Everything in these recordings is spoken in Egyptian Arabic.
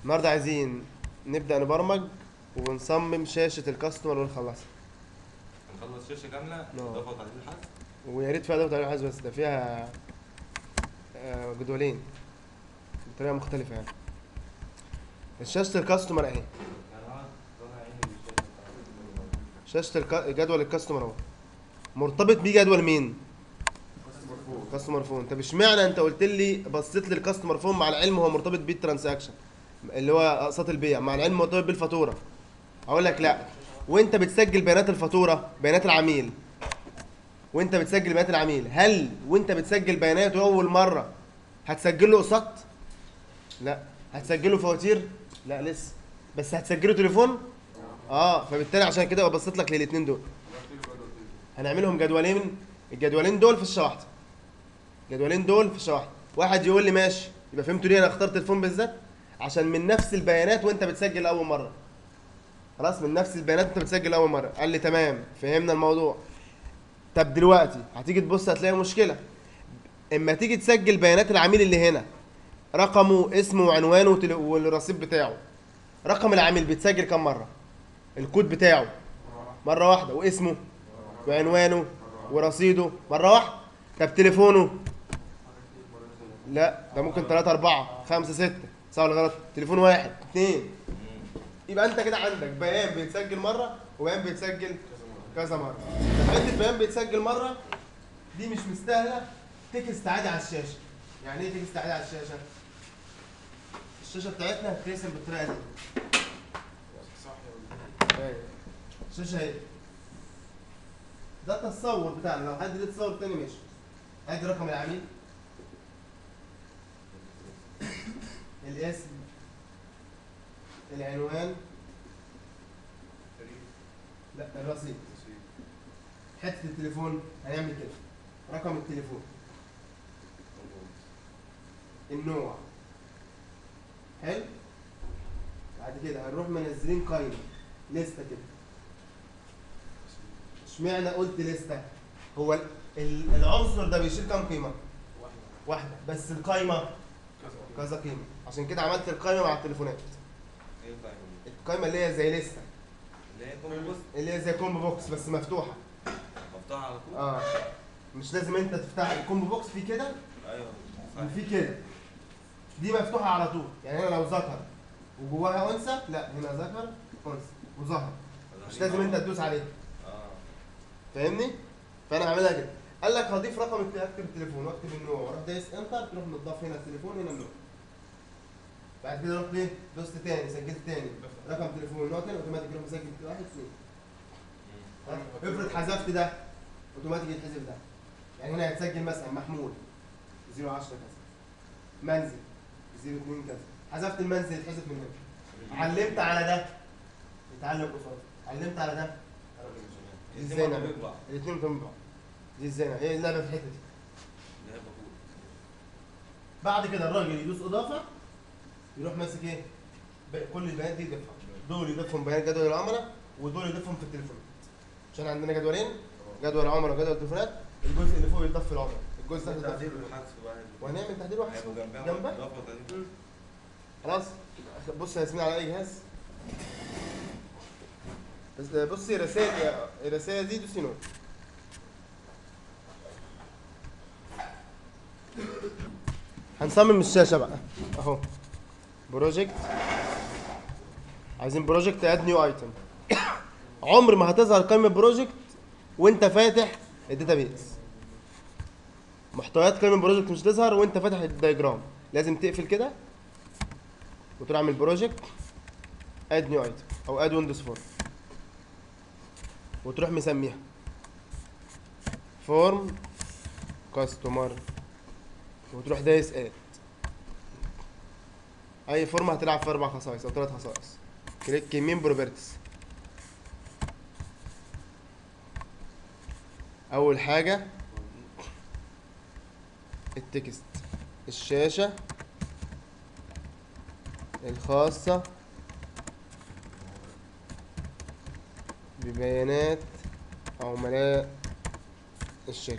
النهارده عايزين نبدا نبرمج ونصمم شاشه الكاستمر ونخلصها نخلص شاشه كامله نعم. اضافه وتعديل حذف ويا ريت فيها ضغط على الحاسب بس ده فيها آه، جدولين بطريقه مختلفه يعني شاشه الكاستمر اهي يعني انا طالع عيني بالشاشه بتاعت شاشه الك... جدول الكاستمر اهو مرتبط بيه جدول مين كاستمر فون طب اشمعنى انت قلت لي بصيت لي الكاستمر فون مع العلم هو مرتبط بيه الترانزاكشن اللي هو اقساط البيع مع العلم مرتبط بالفاتوره اقول لك لا وانت بتسجل بيانات الفاتوره بيانات العميل وانت بتسجل بيانات العميل هل وانت بتسجل بياناته اول مره هتسجل له قسط لا هتسجل له فواتير لا لسه بس هتسجله تليفون اه فبالتالي عشان كده ببسط لك للاثنين دول هنعملهم جدولين الجدولين دول في الشاشه واحده الجدولين دول في الشاشه واحده واحد يقول لي ماشي يبقى فهمتوا ليه انا اخترت الفون بالذات عشان من نفس البيانات وانت بتسجل اول مره خلاص من نفس البيانات انت بتسجل اول مره قال لي تمام فهمنا الموضوع طب دلوقتي هتيجي تبص هتلاقي مشكله اما تيجي تسجل بيانات العميل اللي هنا رقمه اسمه وعنوانه وتل- والرصيد بتاعه رقم العميل بيتسجل كم مره الكود بتاعه مره واحده واسمه وعنوانه ورصيده مره واحده طب تليفونه لا ده ممكن ثلاثة أربعة خمسة ستة صح ولا غلط؟ تليفون واحد اثنين يبقى أنت كده عندك بيان بيتسجل مرة وبيان بيتسجل كذا مرة طب حتة بيان بيتسجل مرة دي مش مستاهلة تكست عادي على الشاشة يعني إيه تكست عادي على الشاشة؟ الشاشة بتاعتنا هترسم بالطريقة دي أيوة. الشاشة اهي ده التصور بتاعنا لو حد ليه تصور تاني ماشي ادي رقم العميل الاسم العنوان لا الرصيد حته التليفون هنعمل كده رقم التليفون النوع حلو بعد كده هنروح منزلين قايمه لسته كده اشمعنى قلت لسته هو ال- ال- العنصر ده بيشيل كام قيمه واحده بس القايمه كذا قيمه عشان كده عملت القايمه مع التليفونات ايه القايمه دي؟ القايمه اللي هي زي لسته اللي هي كومبو بوست اللي هي زي كومبو بوكس بس مفتوحه مفتوحه على طول اه مش لازم انت تفتح الكومبو بوكس في كده ايوه وفي كده دي مفتوحه على طول يعني هنا لو ذكر وجواها انثى لا هنا ذكر انثى وظهر مش لازم انت تدوس عليه اه فاهمني فانا هعملها كده قال لك هضيف رقم الت- اكتب التليفون واكتب النوع واروح دايس انتر تروح مضاف هنا التليفون هنا النوع بعد كده رحت ايه دوست تاني سجلت تاني رقم تليفون نوع تاني اوتوماتيك يروح مسجل واحد اثنين ها؟ افرض حذفت ده اوتوماتيك يتحذف ده يعني هنا هيتسجل مثلا محمود 010 كذا منزل 02 كذا حذفت المنزل يتحذف من هنا علمت على ده يتعلم قصاد علمت على ده ازاي نعمل بيطبع الاثنين جنب بعض دي ازاي نعمل؟ هي اللعبه في الحته دي اللي هي بقول بعد كده الراجل يدوس اضافه يروح ماسك ايه ب- كل البيانات دي يضيفها دول يضيفهم بيان جدول العملاء ودول يضيفهم في التليفون عشان عندنا جدولين جدول العملاء وجدول التليفونات الجزء اللي فوق يضاف في العملاء الجزء اللي تحت تعديل يضاف في التليفون. والحذف واحد وهنعمل تعديل واحد هيبقوا جنبها جنبها اضافه وتعديل مم. خلاص بص يا ياسمين على اي جهاز بس بصي رسائل الرسائل دي دوسي نوت هنصمم الشاشه بقى اهو بروجكت عايزين بروجكت اد نيو ايتم عمر ما هتظهر قائمه بروجكت وانت فاتح الداتابيز محتويات قائمه بروجكت مش هتظهر وانت فاتح الدايجرام لازم تقفل كده وتروح عامل بروجكت اد نيو ايتم او اد ويندوز فورم وتروح مسميها فورم كاستمر وتروح دايس اد اي فورم هتلعب في اربع خصائص او ثلاث خصائص كليك يمين بروبرتيز اول حاجه التكست الشاشه الخاصة ببيانات عملاء الشركة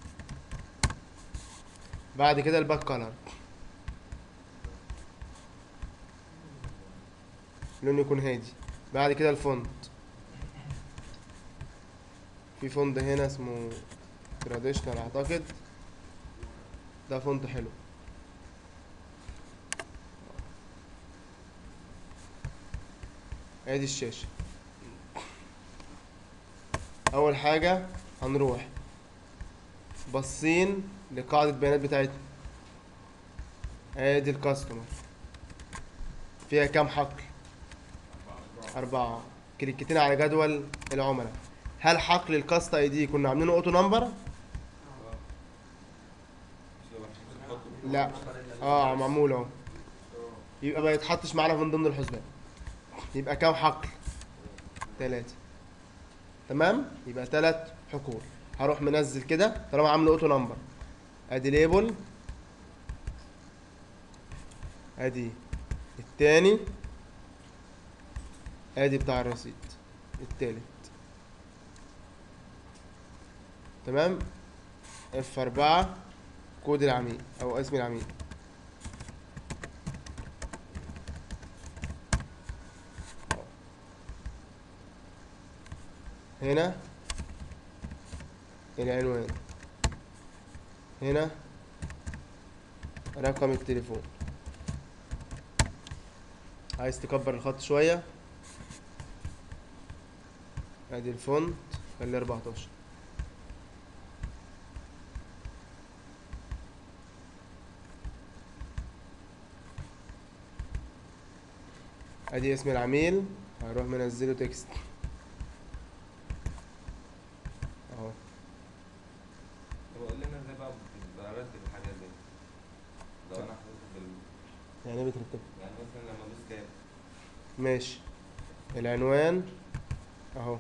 بعد كده الباك كولر لونه يكون هادي بعد كده الفونت في فونت هنا اسمه تراديشنال اعتقد ده فونت حلو ادي الشاشة اول حاجة هنروح باصين لقاعدة البيانات بتاعتنا ادي الكاستمر فيها كام حقل أربعة كليكتين على جدول العملاء هل حقل الكاست اي دي كنا عاملينه اوتو نمبر؟ لا اه معمول اهو يبقى ما يتحطش معانا من ضمن الحسبان يبقى كام حقل؟ تلاتة تمام؟ يبقى تلات حقول هروح منزل كده طالما عامله اوتو نمبر ادي ليبل ادي التاني ادي بتاع الرصيد التالت تمام اف اربعة كود العميل او اسم العميل هنا العنوان هنا رقم التليفون عايز تكبر الخط شوية ادي الفونت خليه 14 ادي اسم العميل هروح منزله تكست اهو طب قول لنا ازاي بقى برتب الحاجات دي لو انا حطيت بال يعني ايه بترتب يعني مثلا لما ادوس تاب ماشي العنوان اهو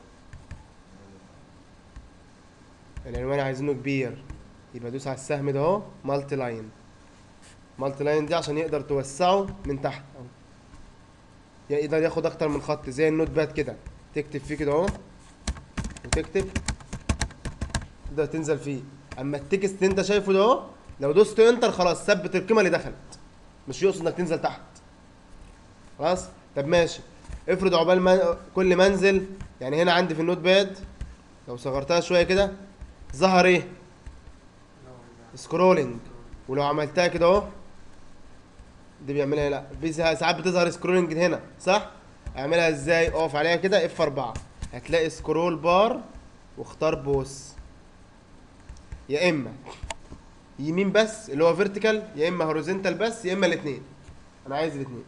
العنوان عايزينه كبير يبقى دوس على السهم ده اهو مالتي لاين مالتي لاين دي عشان يقدر توسعه من تحت اهو يقدر ياخد اكتر من خط زي النوت باد كده تكتب فيه كده اهو وتكتب تقدر تنزل فيه اما التكست اللي انت شايفه ده اهو لو دوست انتر خلاص ثبت القيمه اللي دخلت مش يقصد انك تنزل تحت خلاص طب ماشي افرض عقبال ما كل منزل يعني هنا عندي في النوت باد لو صغرتها شويه كده ظهر ايه سكرولنج ولو عملتها كده اهو دي بيعملها لا بيظهر- ساعات بتظهر سكرولنج هنا صح اعملها ازاي اقف عليها كده اف 4 هتلاقي سكرول بار واختار بوس يا اما يمين بس اللي هو فيرتيكال يا اما هوريزونتال بس يا اما الاثنين انا عايز الاثنين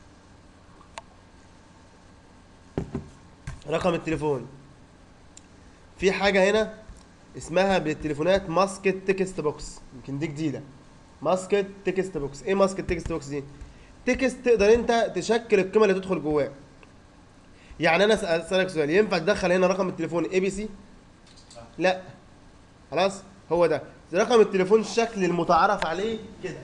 رقم التليفون في حاجه هنا اسمها بالتليفونات ماسكت تكست بوكس يمكن دي جديده ماسكت تكست بوكس ايه ماسكت تكست بوكس دي تكست تقدر انت تشكل القيمه اللي تدخل جواه يعني انا أسأل- اسالك سؤال ينفع تدخل هنا رقم التليفون اي بي سي لا خلاص هو ده رقم التليفون الشكل المتعارف عليه كده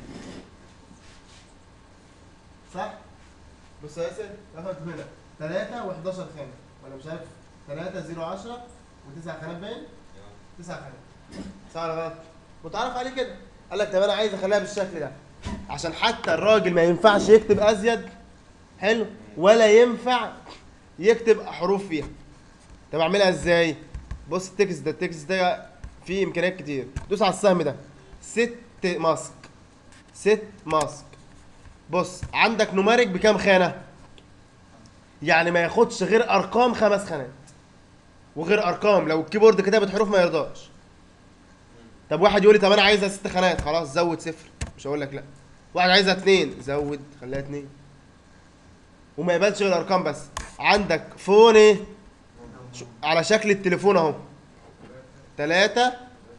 صح بص يا ياسر رقم التليفون هنا 3 و11 خانه ولا مش عارف 3 0 10 و9 خانات باين 9 خانات صح ولا غلط متعارف عليه كده قال لك طب انا عايز اخليها بالشكل ده عشان حتى الراجل ما ينفعش يكتب ازيد حلو ولا ينفع يكتب حروف فيها طب اعملها ازاي بص التكست ده التكست ده فيه امكانيات كتير دوس على السهم ده ست ماسك ست ماسك بص عندك نمارك بكام خانه يعني ما ياخدش غير ارقام خمس خانات وغير ارقام لو الكيبورد كتبت حروف ما يرضاش طب واحد يقول لي طب انا عايزها ست خانات خلاص زود صفر مش هقول لك لا واحد عايزها اتنين زود خليها اتنين وما يقبلش غير ارقام بس عندك فون ايه شو- على شكل التليفون اهو تلاتة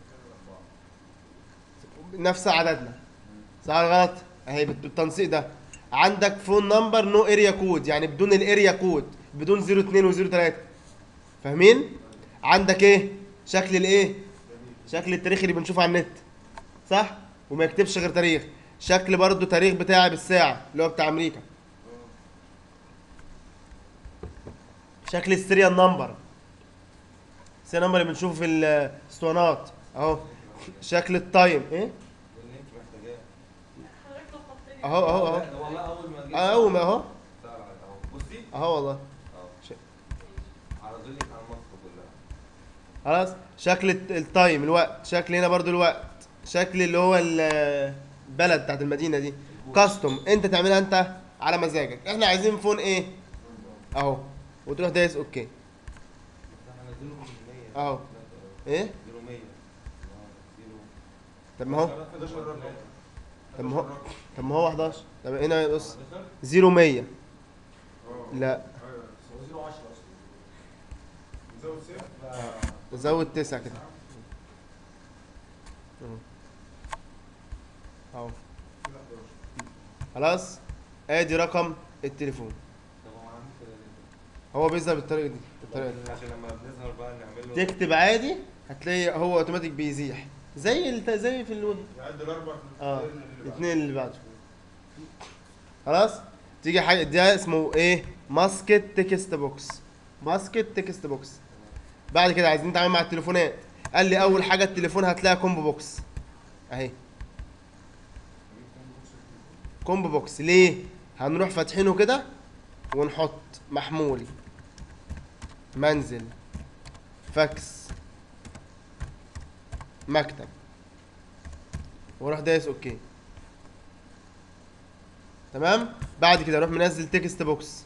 نفس عددنا صح ولا غلط اهي بالت- بالتنسيق ده عندك فون نمبر نو اريا كود يعني بدون الاريا كود بدون 02 و03 فاهمين عندك ايه شكل الايه شكل التاريخ اللي بنشوفه على النت صح وما يكتبش غير تاريخ شكل برضو تاريخ بتاعي بالساعة اللي هو بتاع امريكا شكل السيريال نمبر السيريال نمبر اللي بنشوفه في الاسطوانات اهو شكل التايم ايه اللي انت محتاجاه حضرتك لخبطتني اهو اهو اهو لا، والله اول ما جيت اهو ما اهو طلع اهو بصي اهو والله اه ش- عرضوا لي على مصر كلها خلاص شكل الت- التايم الوقت شكل هنا برضو الوقت شكل اللي هو ال- البلد بتاعت المدينه دي كاستوم انت تعملها انت على مزاجك احنا عايزين فون ايه اهو وتروح دايس اوكي ده هنزله من 100 أهو. ايه 0 100 طب ما هو 11 رقم طب ما هو طب ما هو 11 طب هنا بص 11 0 100 لا زيرو 10 اصلا نزود صفر زود 9 كده اهو. اهو كده 11 خلاص ادي رقم التليفون طب هو عامل كده ليه؟ هو بيظهر بالطريقه دي بالطريقه دي عشان لما بنظهر بقى نعمل له تكتب عادي هتلاقي هو اوتوماتيك بيزيح زي الت... زي في الويب يعد الاربع اه اللي بعده. الاثنين اللي بعده خلاص تيجي حاجه ده اسمه ايه ماسكت تكست بوكس ماسكت تكست بوكس بعد كده عايزين نتعامل مع التليفونات قال لي اول حاجه التليفون هتلاقي كومبو بوكس اهي كومبو بوكس ليه هنروح فاتحينه كده ونحط محمول منزل فاكس مكتب واروح دايس اوكي تمام بعد كده اروح منزل تكست بوكس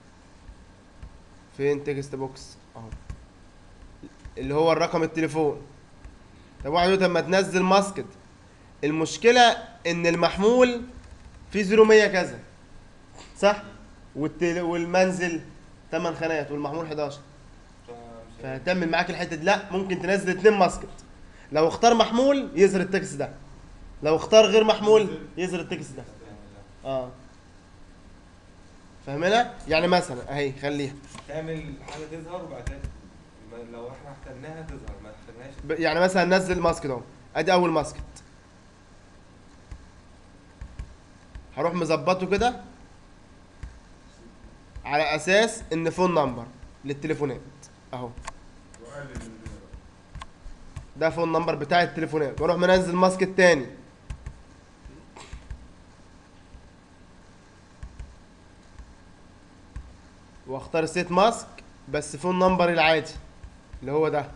فين تكست بوكس اهو اللي هو الرقم التليفون طب واحد يقول طب ما تنزل ماسكت المشكله ان المحمول فيه 0100 كذا صح والتل... والمنزل 8 خانات والمحمول 11 فمش فهتعمل معاك الحته دي لا ممكن تنزل اتنين ماسكت لو اختار محمول يظهر التكست ده لو اختار غير محمول يظهر التكست ده اه فاهمنا يعني مثلا اهي خليها تعمل حاجه تظهر وبعد كده ما- لو احنا احتاجناها تظهر ما احتاجناهاش ب- يعني مثلا نزل ماسكت اهو ادي اول ماسكت هروح مظبطه كده على اساس ان فون نمبر للتليفونات اهو وقلل ال- ده فون نمبر بتاع التليفونات واروح منزل ماسك تاني واختار سيت ماسك بس فون نمبر العادي اللي هو ده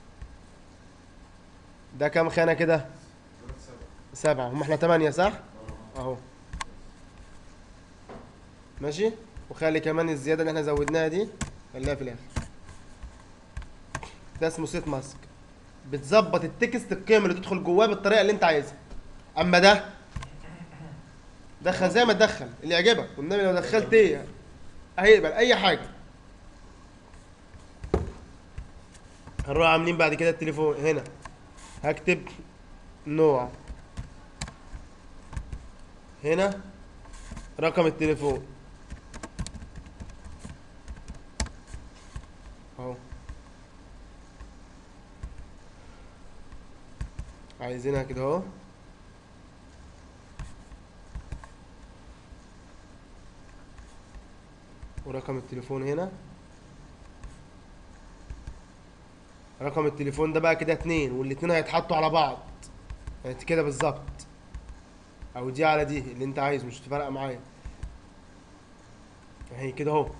ده كام خانة كده ثلاث سبع سبعة هم احنا تمانية صح اه اهو ماشي وخلي كمان الزيادة اللي احنا زودناها دي خليها في الاخر ده اسمه سيت ماسك بتظبط التكست القيم اللي تدخل جواه بالطريقة اللي انت عايزها اما ده دخل زي ما تدخل اللي يعجبك والنبي لو دخلت ايه هيقبل اي حاجة هنروح عاملين بعد كده التليفون هنا هكتب نوع هنا رقم التليفون اهو عايزينها كده اهو ورقم التليفون هنا رقم التليفون ده بقى كده اتنين والاتنين هيتحطوا على بعض يعني كده بالظبط او دي على دي اللي انت عايزه مش فارقه معايا اهي كده اهو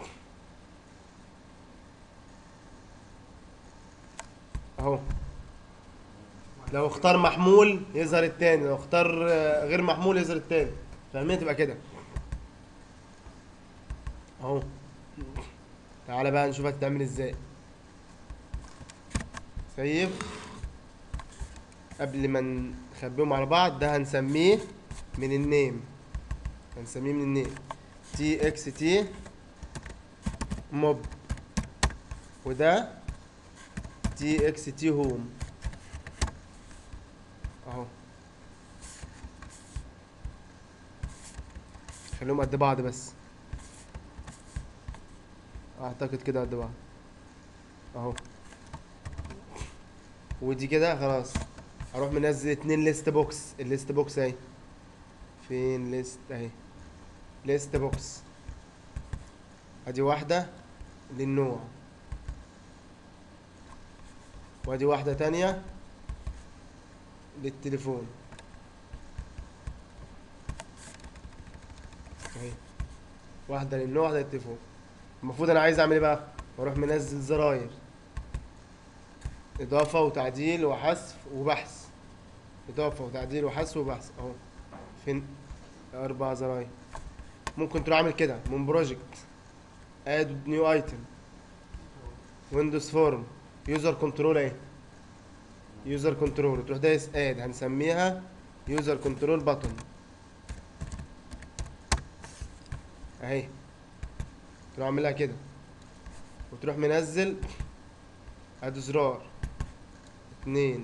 اهو لو اختار محمول يظهر التاني لو اختار آه، غير محمول يظهر التاني فاهمين تبقى كده اهو تعالى بقى نشوف هتتعمل ازاي سيب قبل ما نخبيهم على بعض ده هنسميه من النيم هنسميه من النيم تي اكس تي موب وده تي اكس تي هوم اهو خليهم قد بعض بس اعتقد كده قد بعض اهو ودي كده خلاص هروح منزل اتنين ليست بوكس الليست بوكس اهي فين ليست اهي ليست بوكس ادي واحدة للنوع وادي واحدة تانية للتليفون اهي واحدة للنوع واحدة للتليفون المفروض انا عايز اعمل ايه بقى واروح منزل زراير اضافه وتعديل وحذف وبحث اضافه وتعديل وحذف وبحث اهو فين اربع زراير ممكن تروح عامل كده من بروجكت اد نيو ايتم ويندوز فورم يوزر كنترول اهي يوزر كنترول تروح دايس اد هنسميها يوزر كنترول باتون اهي تروح عاملها كده وتروح منزل ادي زرار اتنين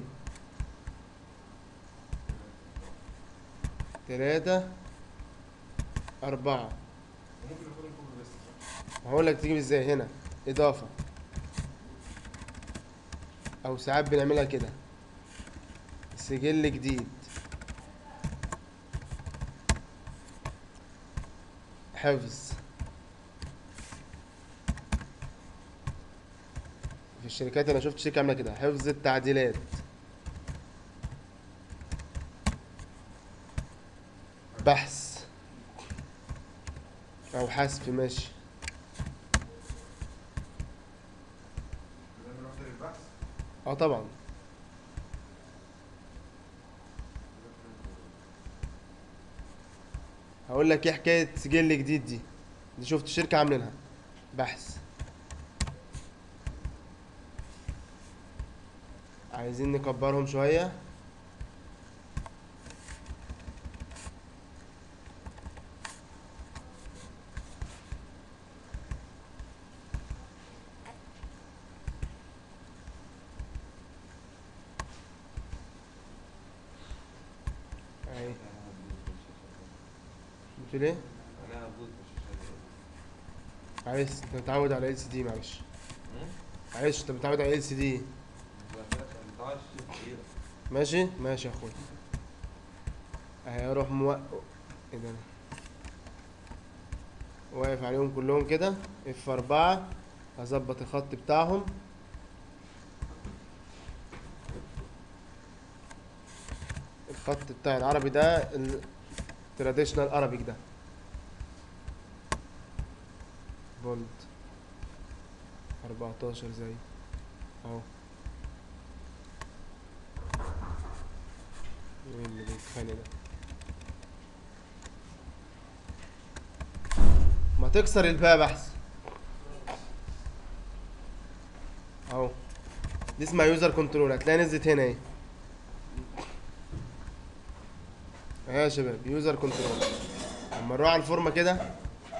تلاتة أربعة وممكن ناخدهم كوبي بيست صح؟ هقول لك تجيب ازاي هنا إضافة أو ساعات بنعملها كده سجل جديد حفظ في الشركات انا شفت شركه عامله كده حفظ التعديلات بحث او حذف ماشي لازم نروح تاني البحث اه طبعا هقول لك ايه حكايه سجل جديد دي دي شفت شركه عاملينها بحث عايزين نكبرهم شويه اهي بتقول ايه انا هبوظ مش عشان عايز انت متعود على ال سي دي معلش معلش انت متعود على ال سي دي ماشي ماشي يا اخويا اهي اروح موقف ايه ده واقف عليهم كلهم كده اف اربعة هظبط الخط بتاعهم الخط بتاع العربي ده التراديشنال ارابيك ده بولد 14 زي اهو ايه اللي بيتخانق ده ما تكسر الباب احسن اهو دي اسمها يوزر كنترول هتلاقي نزلت هنا اهي اهي يا شباب يوزر كنترول لما نروح على الفورمه كده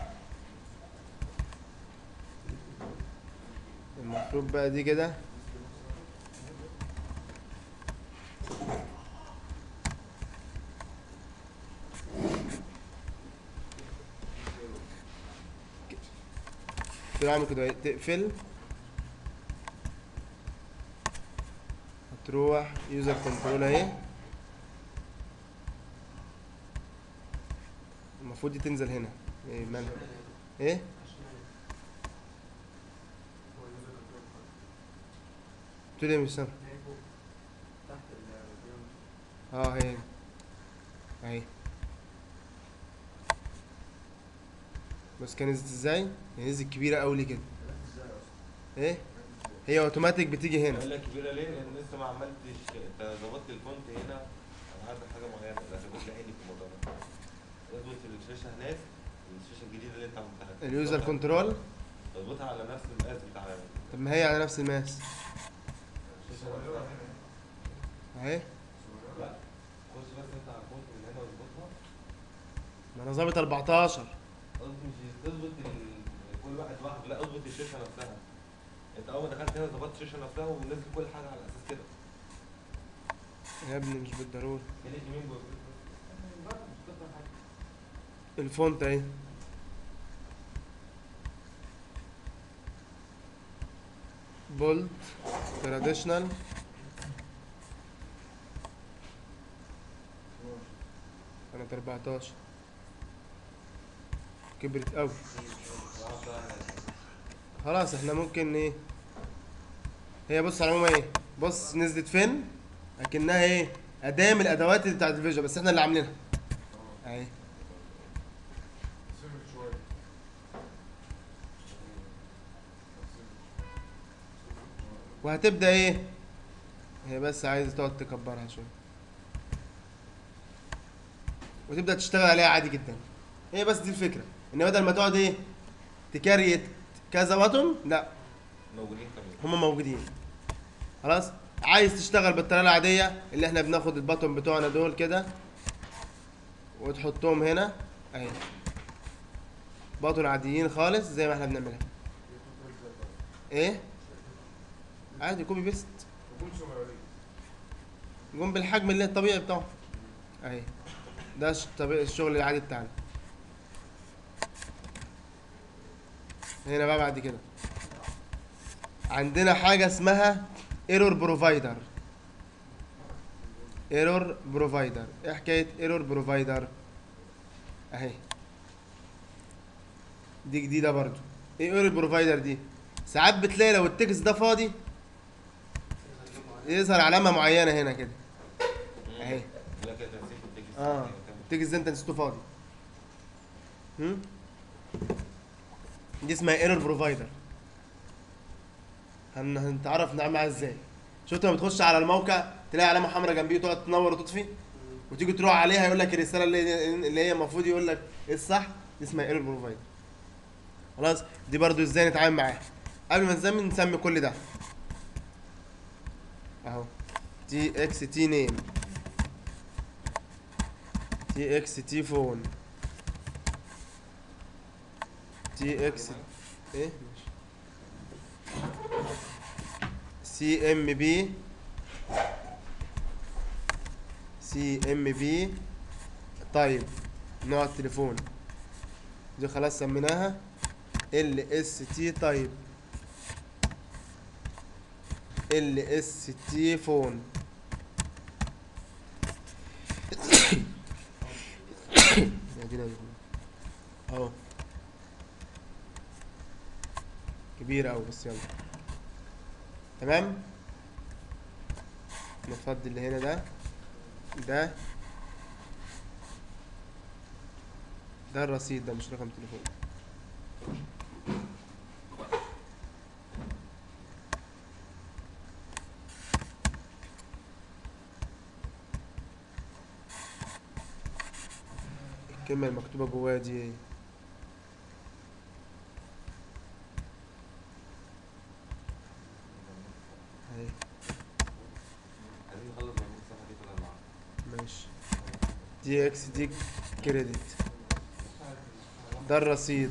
المفروض بقى دي كده تروح عامل كده تقفل هتروح يوزر كنترول اهي المفروض دي تنزل هنا ايه مالها ايه بتقول ايه مش سامع اه هي هنا. اهي بس كان نزلت ازاي؟ هي نزلت كبيرة قوي كده ايه؟ هي اوتوماتيك بتيجي هنا بقول لك كبيره ليه؟ لان لسه ما عملتش انت ظبطت الفونت هنا انا عارف حاجه معينه لكن كنت عيني في الموضوع ده اظبط الشاشه هناك الشاشه الجديده اللي انت عملتها اليوزر كنترول اظبطها على نفس المقاس بتاع طب ما هي على نفس الماس الشاشه نفسها اهي لا خش بس انت على الفونت من هنا واظبطها ما انا ظابط 14 اظبط مش تظبط ال- كل واحد لوحده لا اظبط الشاشه نفسها انت اول ما دخلت هنا ظبطت الشاشه نفسها ونزل كل حاجه على اساس كده يا ابني مش بالضروري كليك يمين بص الفونت اهي بولد تراديشنال كانت 14 كبرت قوي خلاص احنا ممكن ايه هي بص على العموم ايه بص نزلت فين اكنها ايه اداه من الادوات اللي بتاعت الفيجوال بس احنا اللي عاملينها اهي سمك شوية وهتبدا ايه هي بس عايز تقعد تكبرها شويه وتبدا تشتغل عليها عادي جدا هي بس دي الفكره ان بدل ما تقعد ايه تكريت كذا بطن لا موجودين كمان هما موجودين خلاص عايز تشتغل بالطريقه العاديه اللي احنا بناخد البطن بتوعنا دول كده وتحطهم هنا اهي بطن عاديين خالص زي ما احنا بنعملها ايه عادي كوبي بيست وكل صغيرين جم بالحجم اللي الطبيعي بتاعه اهي ده ش- طبيعي الشغل العادي بتاعنا هنا بقى بعد كده عندنا حاجة اسمها ايرور بروفايدر ايرور بروفايدر ايه حكاية ايرور بروفايدر اهي دي جديدة برضو ايه ايرور بروفايدر دي ساعات بتلاقي لو التكست ده فاضي يظهر علامة معينة هنا كده اهي لا كده تنسيق التكست اه التكست ده انت نسيته فاضي هم؟ دي اسمها ايرور بروفايدر هن هنتعرف نعمل معاها ازاي شفت لما بتخش على الموقع تلاقي علامه حمراء جنبيه وتقعد تنور وتطفي وتيجي تروح عليها يقول لك الرساله اللي, اللي هي المفروض يقول لك ايه الصح دي اسمها ايرور بروفايدر خلاص دي برضو ازاي نتعامل معاها قبل ما نسمي نسمي كل ده اهو تي اكس تي نيم تي اكس تي فون تي اكس ايه سي ام بي سي ام بي طيب نوع التليفون دي خلاص سميناها ال اس تي طيب ال اس تي فون يا دينا دي. اهو كبير اوي بس يلا تمام نفضي اللي هنا ده ده ده الرصيد ده مش رقم تليفون الكلمة المكتوبة جواها دي ايه اهي عايزين نخلص من الصفحه دي كلها مع بعض ماشي دي اكس دي كريدت ده الرصيد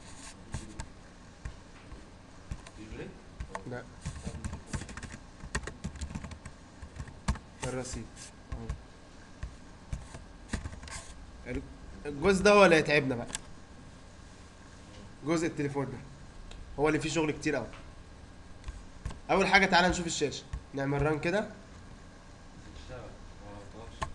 يجري لا ده الرصيد اهو ال- الجزء ده هو اللي هيتعبنا بقى جزء التليفون ده هو اللي فيه شغل كتير قوي اول حاجه تعالى نشوف الشاشه نعمل ران كده تشتغل ما توقفش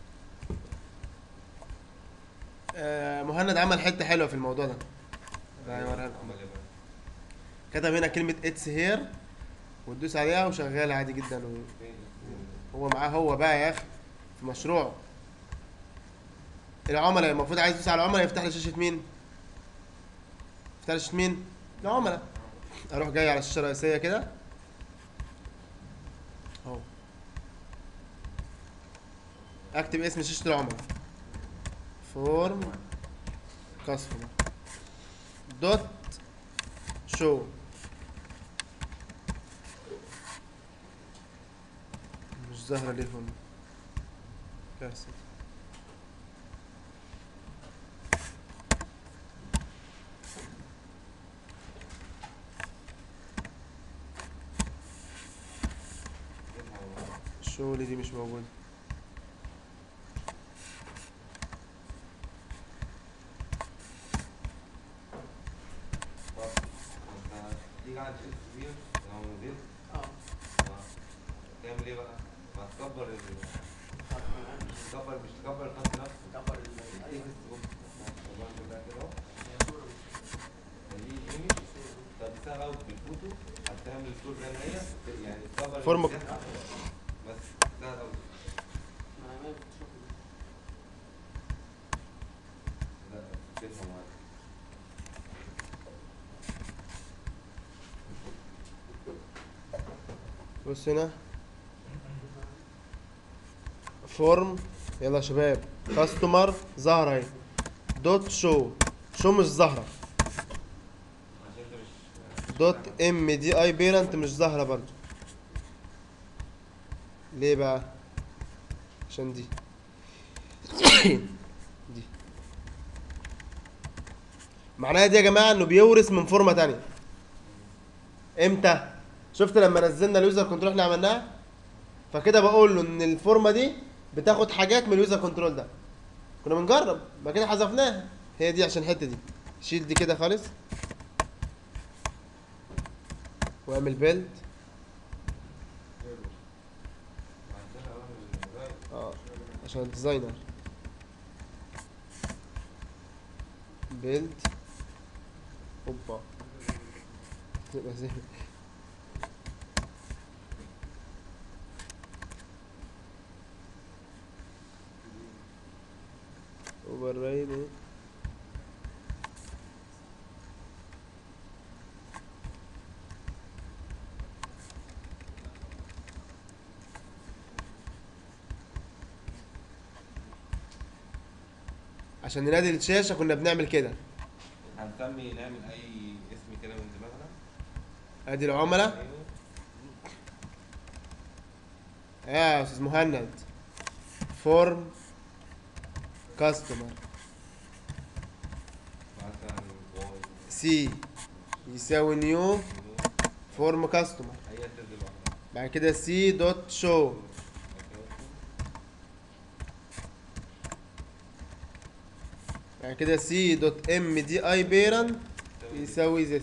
آه مهند عمل حته حلوه في الموضوع ده ده هيوريها لكم عمل ايه بقى؟ كتب هنا كلمة اتس هير وتدوس عليها وشغال عادي جدا و... فين؟ هو معاه هو بقى يا اخي في مشروع العملاء المفروض عايز يدوس على العملاء يفتح لي شاشة مين؟ يفتح لي شاشة مين؟ العملاء اروح جاي على الشاشة الرئيسية كده اهو اكتب اسم شاشة العملاء فورم كاستمر دوت شو مش ظاهرة ليه فن كارثة الشغل دي مش موجودة طب انت تيجي على الشيء الكبير لو مدير اه تعمل ايه بقى؟ هتكبر ال تكبر مش تكبر الخط نفسه كبر ال- تكبر ده كده اهو الصورة دي يمين طب سهل قوي بالفوتو هتعمل الصورة زي ما هي يعني تكبر فورمة. المساحة. بس سهل قوي ما ما بتشوف لا تفهم معاك بص هنا فورم يلا يا شباب كاستمر ظهر اهي دوت شو شو مش ظاهره عشان انت مش دوت ام دي اي بيرنت مش ظاهره برضو ليه بقى عشان دي دي معناها دي يا جماعه انه بيورث من فورمه تانية امتى شفت لما نزلنا اليوزر كنترول احنا عملناها فكده بقول له ان الفورمه دي بتاخد حاجات من اليوزر كنترول ده كنا بنجرب بعد كده حذفناها هي دي عشان الحته دي شيل دي كده خالص واعمل بيلد عندنا اول اه عشان الديزاينر بيلد اوبا تبقى زي اوفر رايد ايه عشان ننادي الشاشة كنا بنعمل كده هنسمي نعمل اي اسم كده من دماغنا ادي العملاء ايوه يا استاذ مهند فورم كاستمر مثلا واي سي يساوي نيو فورم كاستمر اي اساس لوحدها بعد كده سي دوت شو بعد كده سي دوت ام دي اي بيرنت يساوي ذس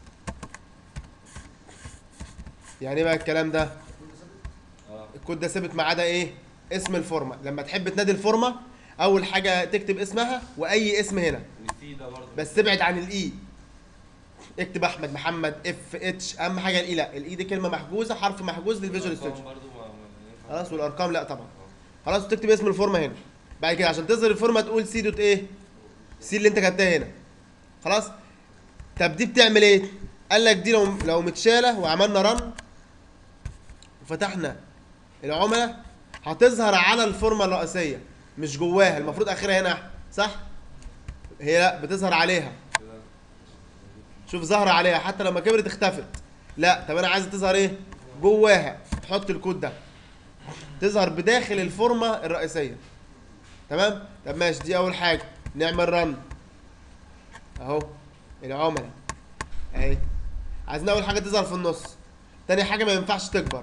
يعني ايه بقى الكلام ده اه الكود ده ثابت ما عدا ايه اسم الفورمه لما تحب تنادي الفورمه اول حاجه تكتب اسمها واي اسم هنا والسي ده برضه بس ابعد عن الاي اكتب احمد محمد اف اتش اهم حاجه الاي لا الاي دي كلمه محجوزه حرف محجوز للفيجوال الأرقام ستوديو برضه ما ما ينفعش. خلاص والارقام لا طبعا آه. خلاص وتكتب اسم الفورمه هنا بعد كده عشان تظهر الفورمه تقول سي دوت ايه سي اللي انت كتبتها هنا خلاص طب دي بتعمل ايه قال لك دي لو لو متشاله وعملنا رن وفتحنا العملاء هتظهر على الفورمه الرئيسيه مش جواها المفروض اخرها هنا صح هي لا بتظهر عليها كده شوف ظهر عليها حتى لما كبرت اختفت لا طب انا عايز تظهر ايه جواها تحط الكود ده تظهر بداخل الفورمه الرئيسيه تمام طب ماشي دي اول حاجه نعمل رن اهو العملاء اهي عايزين اول حاجه تظهر في النص تاني حاجه ما ينفعش تكبر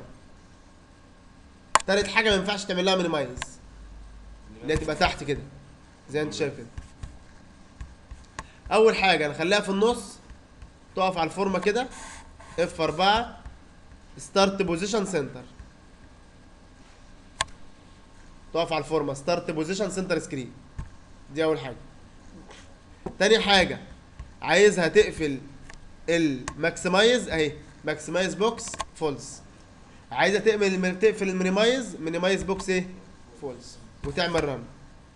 تالت حاجه ما ينفعش تعمل لها مينيمايز اللي هي تبقى تحت كده زي ما انت شايف كده اول حاجه نخليها في النص تقف على الفورمه كده اف 4 ستارت بوزيشن سنتر تقف على الفورمه ستارت بوزيشن سنتر سكرين دي اول حاجه تاني حاجه عايزها تقفل الماكسمايز اهي ماكسمايز بوكس فولس عايزه تقفل تقفل المينيمايز مينيمايز بوكس ايه فولس وتعمل رن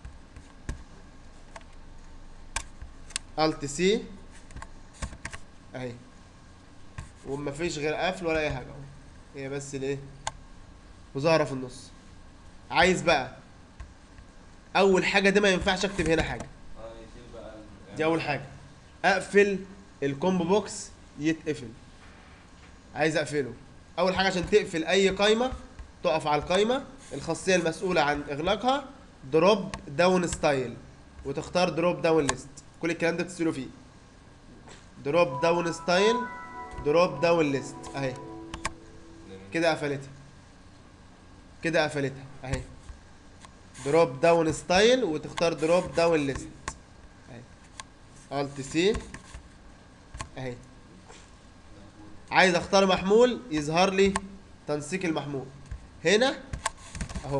الت سي اهي ومفيش غير قفل ولا اي حاجه اهو هي بس الايه وظاهره في النص عايز بقى اول حاجه دي ما ينفعش اكتب هنا حاجه اه يشيل بقى ال- دي اول حاجه اقفل الكومبو بوكس يتقفل عايز اقفله اول حاجه عشان تقفل اي قايمه تقف على القايمه الخاصيه المسؤوله عن اغلاقها دروب داون ستايل وتختار دروب داون ليست كل الكلام ده بتسيله فيه دروب داون ستايل دروب داون ليست اهي كده قفلتها كده قفلتها اهي دروب داون ستايل وتختار دروب داون ليست اهي الت سي اهي عايز اختار محمول يظهر لي تنسيق المحمول هنا اهو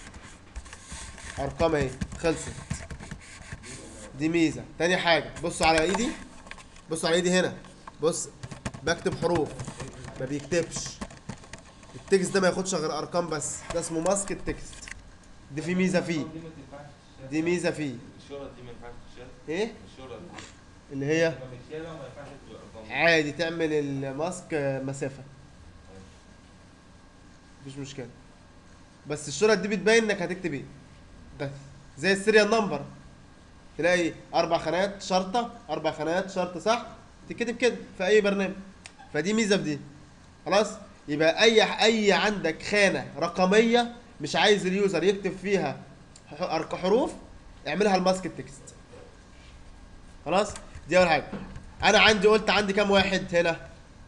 ارقام اهي خلصت دي ميزه تاني حاجه بصوا على ايدي بصوا على ايدي هنا بص بكتب حروف ما بيكتبش التكست ده ما ياخدش غير ارقام بس ده اسمه ماسك التكست دي في ميزه فيه دي ما تنفعش تتشال. دي ميزه فيه الشرط دي ما ينفعش تتشال ايه الشرط دي اللي هي لما بتشيلها ما ينفعش تبقى ارقام عادي تعمل الماسك مسافه مفيش مشكله بس الشرط دي بتبين انك هتكتب ايه ده زي السيريال نمبر تلاقي اربع خانات شرطه اربع خانات شرطه صح تكتب كده في اي برنامج فدي ميزه في دي خلاص يبقى اي اي عندك خانه رقميه مش عايز اليوزر يكتب فيها ح- أرق- حروف اعملها الماسك تكست خلاص دي اول حاجه انا عندي قلت عندي كام واحد هنا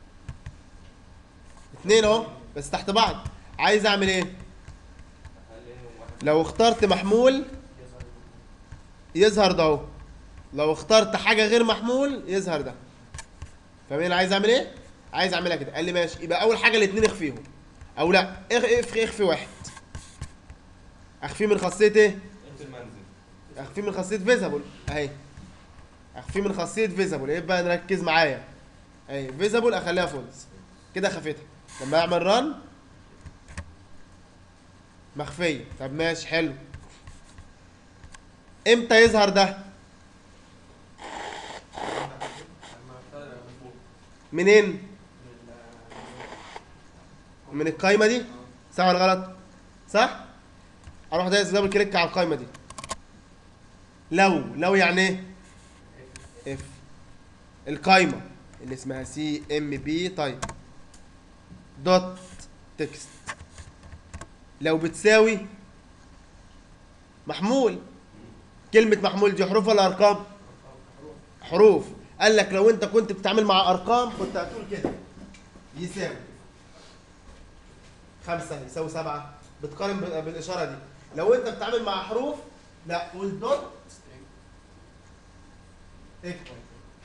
اتنين اهو بس تحت بعض عايز اعمل ايه خليهم واحد لو اخترت محمول يظهر ده اهو لو اخترت حاجه غير محمول يظهر ده فاهمين انا عايز اعمل ايه عايز اعملها كده قال لي ماشي يبقى اول حاجه الاثنين اخفيهم او لا اخ اخفي اخفي واحد اخفيه من خاصيه ايه انت المنزل اخفيه من خاصيه فيزابل اهي اخفيه من خاصيه فيزابل يبقى نركز معايا اهي فيزابل اخليها فولز كده خفيتها لما اعمل ران مخفيه طب ماشي حلو امتى يظهر ده لما اختار من فوق منين من ال- من القايمه دي صح ولا غلط صح اروح دايس دبل كليك على القايمه دي لو لو يعني ايه اف القايمه اللي اسمها سي ام بي تايب دوت تكست لو بتساوي محمول كلمة محمول دي حروف ولا أرقام؟ حروف قال لك لو أنت كنت بتتعامل مع أرقام كنت هتقول كده يساوي خمسة يساوي سبعة بتقارن بال- بالإشارة دي لو أنت بتتعامل مع حروف لا قول دوت ايكوال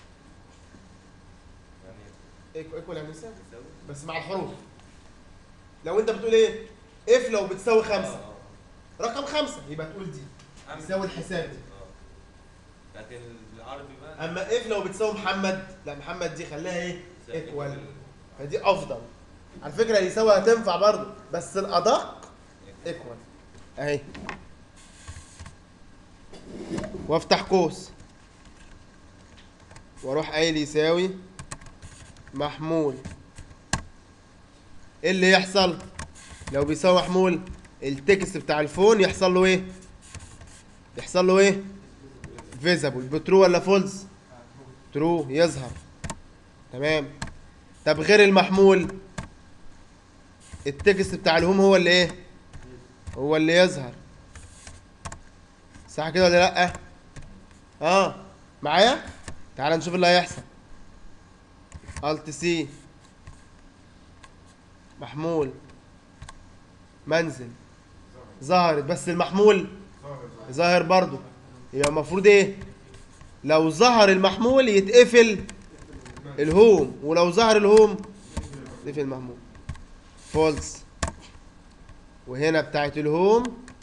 يعني ايكوال يعني يساوي يساوي بس مع الحروف لو انت بتقول ايه اف لو بتساوي خمسة آه، رقم خمسة يبقى تقول دي آه. يساوي الحساب دي آه. لكن العربي بقى اما اف لو بتساوي محمد لا محمد دي خليها ايه ايكوال فدي افضل على فكرة يساوي هتنفع برضه بس الادق ايكوال اهي وافتح قوس واروح قايل يساوي محمول ايه اللي يحصل لو بيساوي محمول التكست بتاع الفون يحصل له ايه يحصل له ايه فيزابل بترو ولا فولز ترو يظهر تمام طب غير المحمول التكست بتاع الهوم هو اللي ايه هو اللي يظهر صح كده ولا لا اه معايا تعال نشوف اللي هيحصل الت سي محمول منزل ظهرت بس المحمول ظاهر ظاهر. ظاهر برضو يبقى المفروض ايه لو ظهر المحمول يتقفل الهوم ولو ظهر الهوم يتقفل المحمول فولس وهنا بتاعت الهوم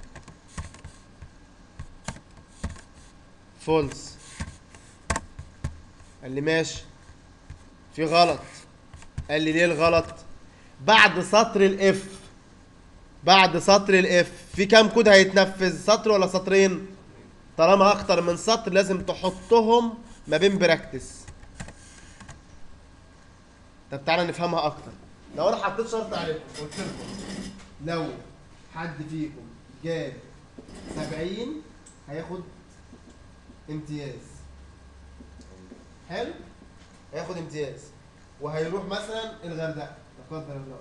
فولس قال لي ماشي في غلط قال لي ليه الغلط بعد سطر الاف بعد سطر الاف في كام كود هيتنفذ سطر ولا سطرين طالما اكتر من سطر لازم تحطهم ما بين براكتس طب تعالى نفهمها اكتر لو انا حطيت شرط عليكم قلت لكم لو حد فيكم جاب 70 هياخد امتياز حلو هياخد امتياز وهيروح مثلا الغردقه لا قدر الله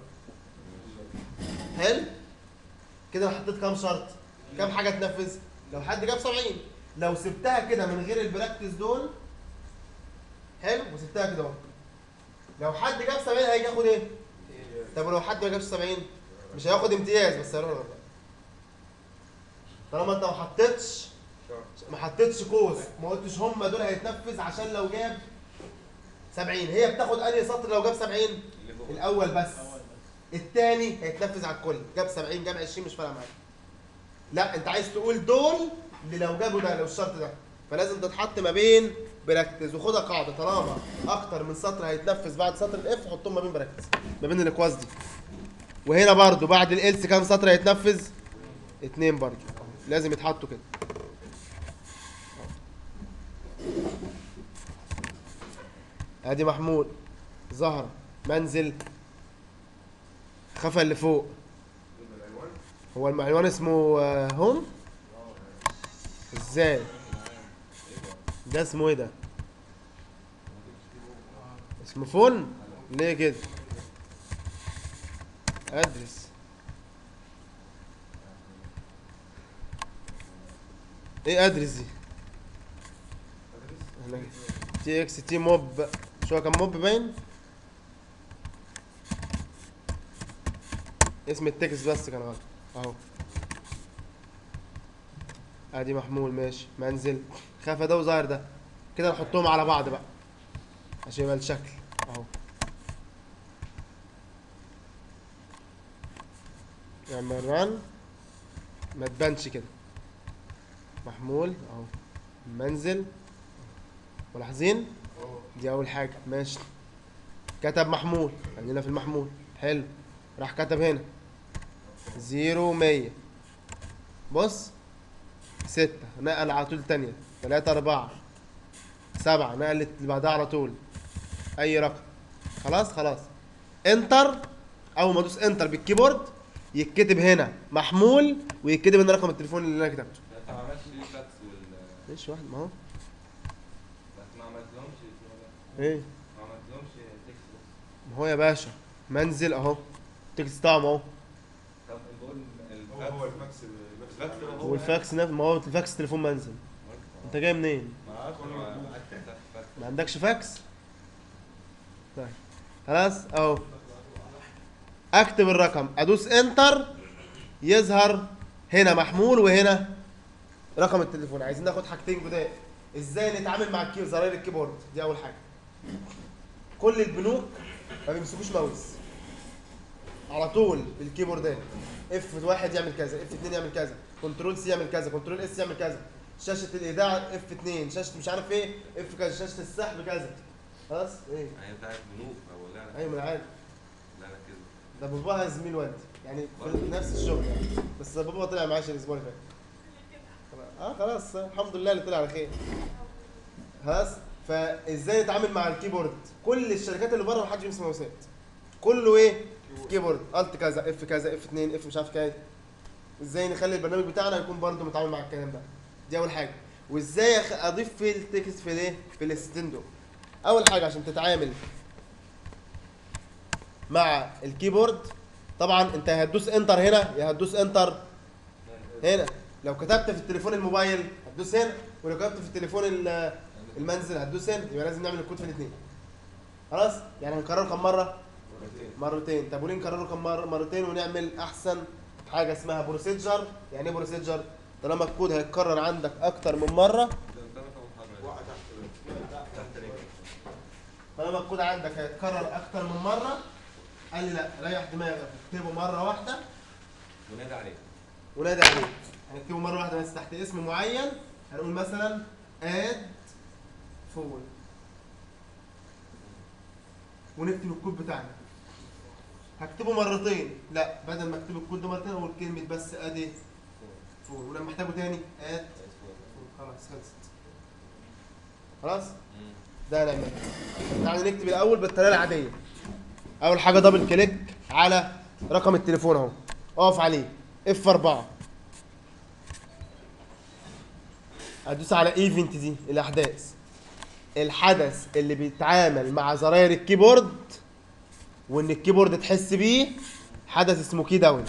حلو كده انا حطيت كام شرط كام حاجه تنفذ لو حد جاب 70 لو سبتها كده من غير البراكتس دول حلو وسبتها كده اهو لو حد جاب 70 هيجي ياخد ايه طب ولو حد ما جابش 70 مش هياخد امتياز بس هيروح الغردقه طالما انت ما حطيتش ما حطيتش قوس ما قلتش هم دول هيتنفذ عشان لو جاب 70 هي بتاخد انهي سطر لو جاب 70 اللي فوق الاول بس الثاني هيتنفذ على الكل جاب 70 جاب 20 مش فارقه معاك لا انت عايز تقول دول اللي لو جابوا ده لو الشرط ده فلازم تتحط ما بين براكتس وخدها قاعده طالما اكتر من سطر هيتنفذ بعد سطر الاف حطهم ما بين براكتس ما بين الاكواز دي وهنا برضو بعد الالس كام سطر هيتنفذ اتنين برضو لازم يتحطوا كده ادي محمود زهرة منزل خفى اللي فوق هو العنوان اسمه آه، هوم ازاي ده اسمه ايه ده اسمه فون ليه كده ادرس ايه ادرس دي هنا تي اكس تي موب شو كان موب باين اسم التكست بس كان غلط اهو ادي محمول ماشي منزل خافة ده وظاهر ده كده نحطهم على بعض بقى عشان يبقى الشكل اهو نعمل ران ما تبانش كده محمول اهو منزل ملاحظين دي اول حاجه ماشي كتب محمول خلينا في المحمول حلو راح كتب هنا زيرو مية بص ستة نقل على طول تانية تلاتة أربعة سبعة نقلت اللي بعدها على طول أي رقم خلاص خلاص انتر أول ما أدوس انتر بالكيبورد يتكتب هنا محمول ويتكتب هنا رقم التليفون اللي أنا كتبته انت ما عملتش ليه فاكس وال ماشي واحد ما هو بس ما عملتلهمش اسمه ده ايه ما عملتلهمش تكست بس ما هو يا باشا منزل اهو تكست طعم اهو طب بقول هو هو الفاكس الفاكس هو هو والفاكس نفس ما هو الفاكس تليفون منزل انت جاي منين ما اعرفش انا قعدت كتبت فاكس ما عندكش فاكس طيب خلاص اهو اكتب الرقم ادوس انتر يظهر هنا محمول وهنا رقم التليفون عايزين ناخد حاجتين جداد ازاي نتعامل مع الكي زراير الكيبورد دي اول حاجه كل البنوك ما بيمسكوش ماوس على طول بالكيبوردات اف واحد يعمل كذا اف اتنين يعمل كذا كنترول سي يعمل كذا كنترول اس يعمل كذا شاشه الايداع اف اتنين شاشه مش عارف ايه اف كذا شاشه السحب كذا خلاص ايه هي بتاعت بنوك او لا لا ايوه ما انا عارف لا لا كده ده باباها زميل والدي يعني في نفس الشغل يعني بس بابا طلع معاش الاسبوع اللي فات اه خلاص الحمد لله اللي طلع على خير خلاص فازاي نتعامل مع الكيبورد كل الشركات اللي بره ما حدش بيمسك ماوسات كله ايه كيبورد الت كذا اف كذا اف 2 اف مش عارف كذا ازاي نخلي البرنامج بتاعنا يكون برضه متعامل مع الكلام ده دي اول حاجه وازاي أخ- اضيف في التكست في الايه في الاستندو اول حاجه عشان تتعامل مع الكيبورد طبعا انت هتدوس انتر هنا يا هتدوس انتر هنا لو كتبت في التليفون الموبايل هتدوس هنا ولو كتبت في التليفون ال- المنزل هتدوس هنا يبقى لازم نعمل الكود في الاثنين خلاص يعني هنكرره كم مره مرتين طب وليه نكرره كم مره مرتين ونعمل احسن حاجه اسمها بروسيجر يعني ايه بروسيجر طالما الكود هيتكرر عندك اكتر من مره ده قدامك اول حاجه وقع تحت تحت رجلك طالما الكود عندك هيتكرر اكتر من مره قال لي لا ريح دماغك اكتبه مره واحده ونادى عليك ونادي عليه هنكتبه مره واحده بس تحت اسم معين هنقول مثلا اد فول ونكتب الكود بتاعنا هكتبه مرتين لا بدل ما اكتب الكود ده مرتين اقول كلمه بس ادي فول ولما احتاجه تاني اد فول خلاص خلصت خلاص ده هنعمله تعالى نكتب الاول بالطريقه العاديه اول حاجه دبل كليك على رقم التليفون اهو اقف عليه اف 4 هدوس على ايفنت دي الاحداث الحدث اللي بيتعامل مع زراير الكيبورد وان الكيبورد تحس بيه حدث اسمه كي داون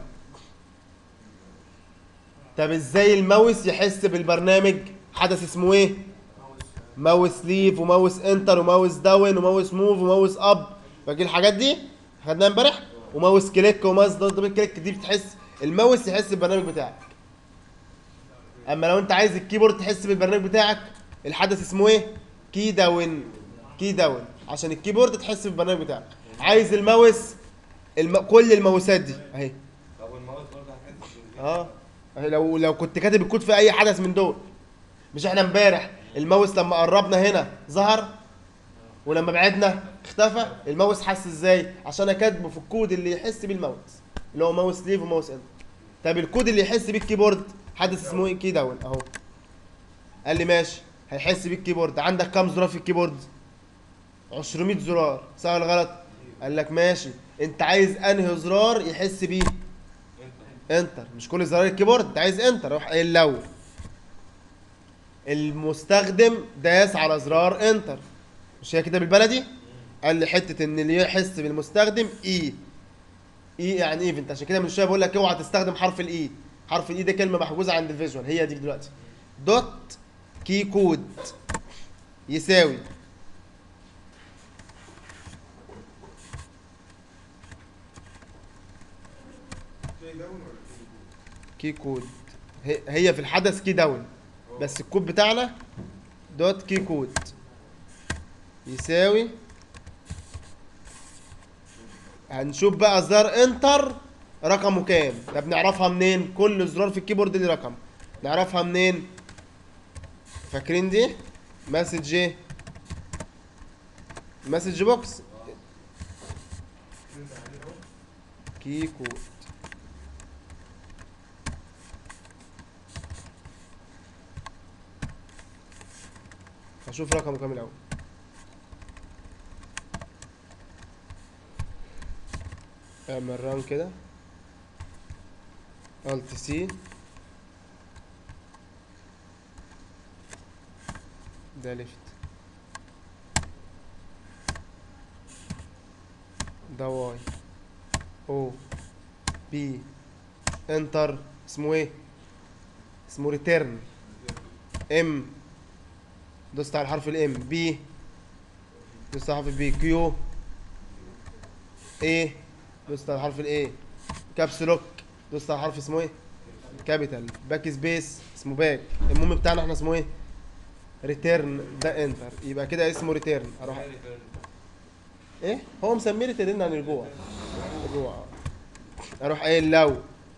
طب ازاي الماوس يحس بالبرنامج حدث اسمه ايه ماوس ليف وماوس انتر وماوس داون وماوس موف وماوس اب فاكر الحاجات دي خدناها امبارح وماوس كليك وماوس دبل كليك دي بتحس الماوس يحس بالبرنامج بتاعك اما لو انت عايز الكيبورد تحس بالبرنامج بتاعك الحدث اسمه ايه كي داون كي داون عشان الكيبورد تحس بالبرنامج بتاعك عايز الماوس الم... كل الماوسات دي اهي طب والماوس برضه هتحس بال- اه اهي لو لو كنت كاتب الكود في اي حدث من دول مش احنا امبارح الماوس لما قربنا هنا ظهر ولما بعدنا اختفى الماوس حس ازاي عشان انا كاتبه في الكود اللي يحس بيه الماوس اللي هو ماوس ليف وماوس انتر طب الكود اللي يحس بيه الكيبورد حدث اسمه ايه كي داون اهو قال لي ماشي هيحس بيه الكيبورد عندك كام زرار في الكيبورد 200 زرار صح ولا غلط قال لك ماشي انت عايز انهي زرار يحس بيه انت انتر مش كل زرار الكيبورد انت عايز انتر روح قايل لو المستخدم داس على زرار انتر مش هي كده بالبلدي قال لي حته ان اللي يحس بالمستخدم اي اي يعني ايفنت عشان كده من شويه بقول لك اوعى تستخدم حرف الاي حرف الاي ده كلمه محجوزه عند الفيجوال هي دي دلوقتي دوت كي كود يساوي كي داون ولا كي كي كود هي هي في الحدث كي داون بس الكود بتاعنا دوت كي كود يساوي هنشوف بقى زرار انتر رقمه كام ده بنعرفها منين كل زرار في الكيبورد ليه رقم نعرفها منين فاكرين دي مسج ايه مسج بوكس كي كود هشوف رقمه كام الاول اعمل ران كده الت سي ده ليفت ده واي او بي انتر اسمه ايه اسمه ريتيرن ام دوست على حرف الام بي دوست على حرف البي كيو ايه دوست على حرف الاي كابس لوك دوست على حرف اسمه ايه كابيتال باك سبيس اسمه باك المهم بتاعنا احنا اسمه ايه ريتيرن ده انتر يبقى كده اسمه ريتيرن اروح ايه هو مسميه ريتيرن عن الجوع الجوع اروح قايل لو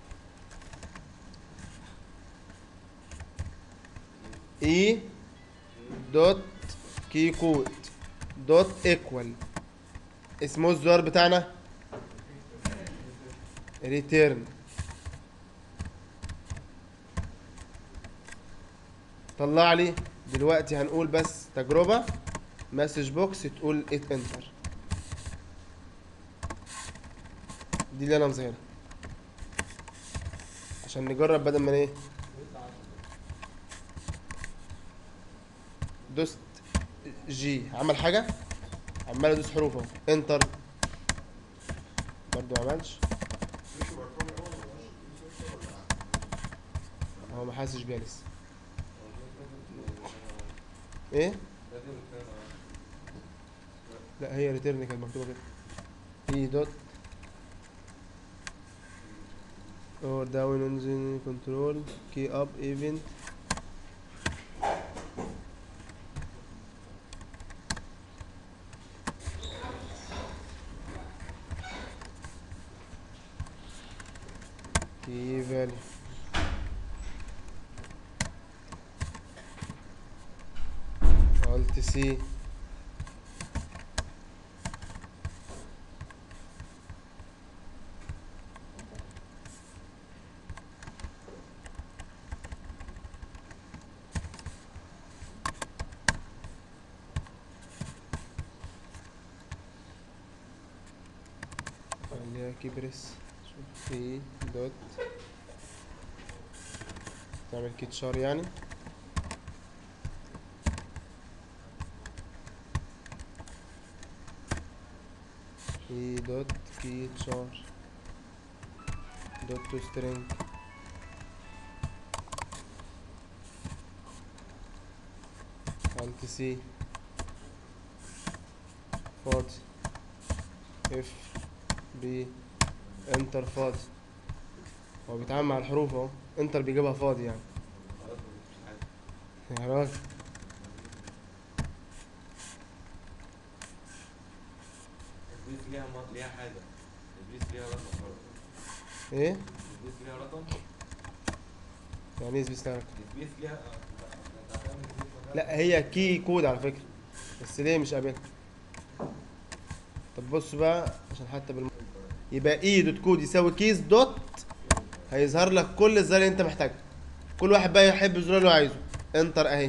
اي دوت كي كود دوت ايكوال اسمه الزرار بتاعنا ريتيرن طلع لي دلوقتي هنقول بس تجربة مسج بوكس تقول ات انتر دي اللي انا مظهرها عشان نجرب بدل ما ايه دوست جي عمل حاجة عمال ادوس حروف اهو انتر برضو ما عملش هو ما حاسش بيها لسه ايه لا هي ريتيرن كانت مكتوبه كده اي دوت اور داون انجن كنترول كي اب ايفنت كي فاليو Alt C خليها كيبرس شوف في دوت تعمل كيتشار يعني في دوت كي تشار دوت تو سترينج الت سي فاضي اف بي انتر فاضي هو بيتعامل مع الحروف اهو انتر بيجيبها فاضي يعني يا راجل البيس ليها م- ليها حاجة البيس ليها رقم برضه ايه البيس ليها رقم يعني ايه سبيس البيس ليها لا هي كي كود على فكرة بس ليه مش قابلها طب بص بقى عشان حتى بالم... يبقى اي دوت كود يساوي كيس دوت هيظهر لك كل الزرار اللي انت محتاجه كل واحد بقى يحب الزرار اللي هو عايزه انتر اهي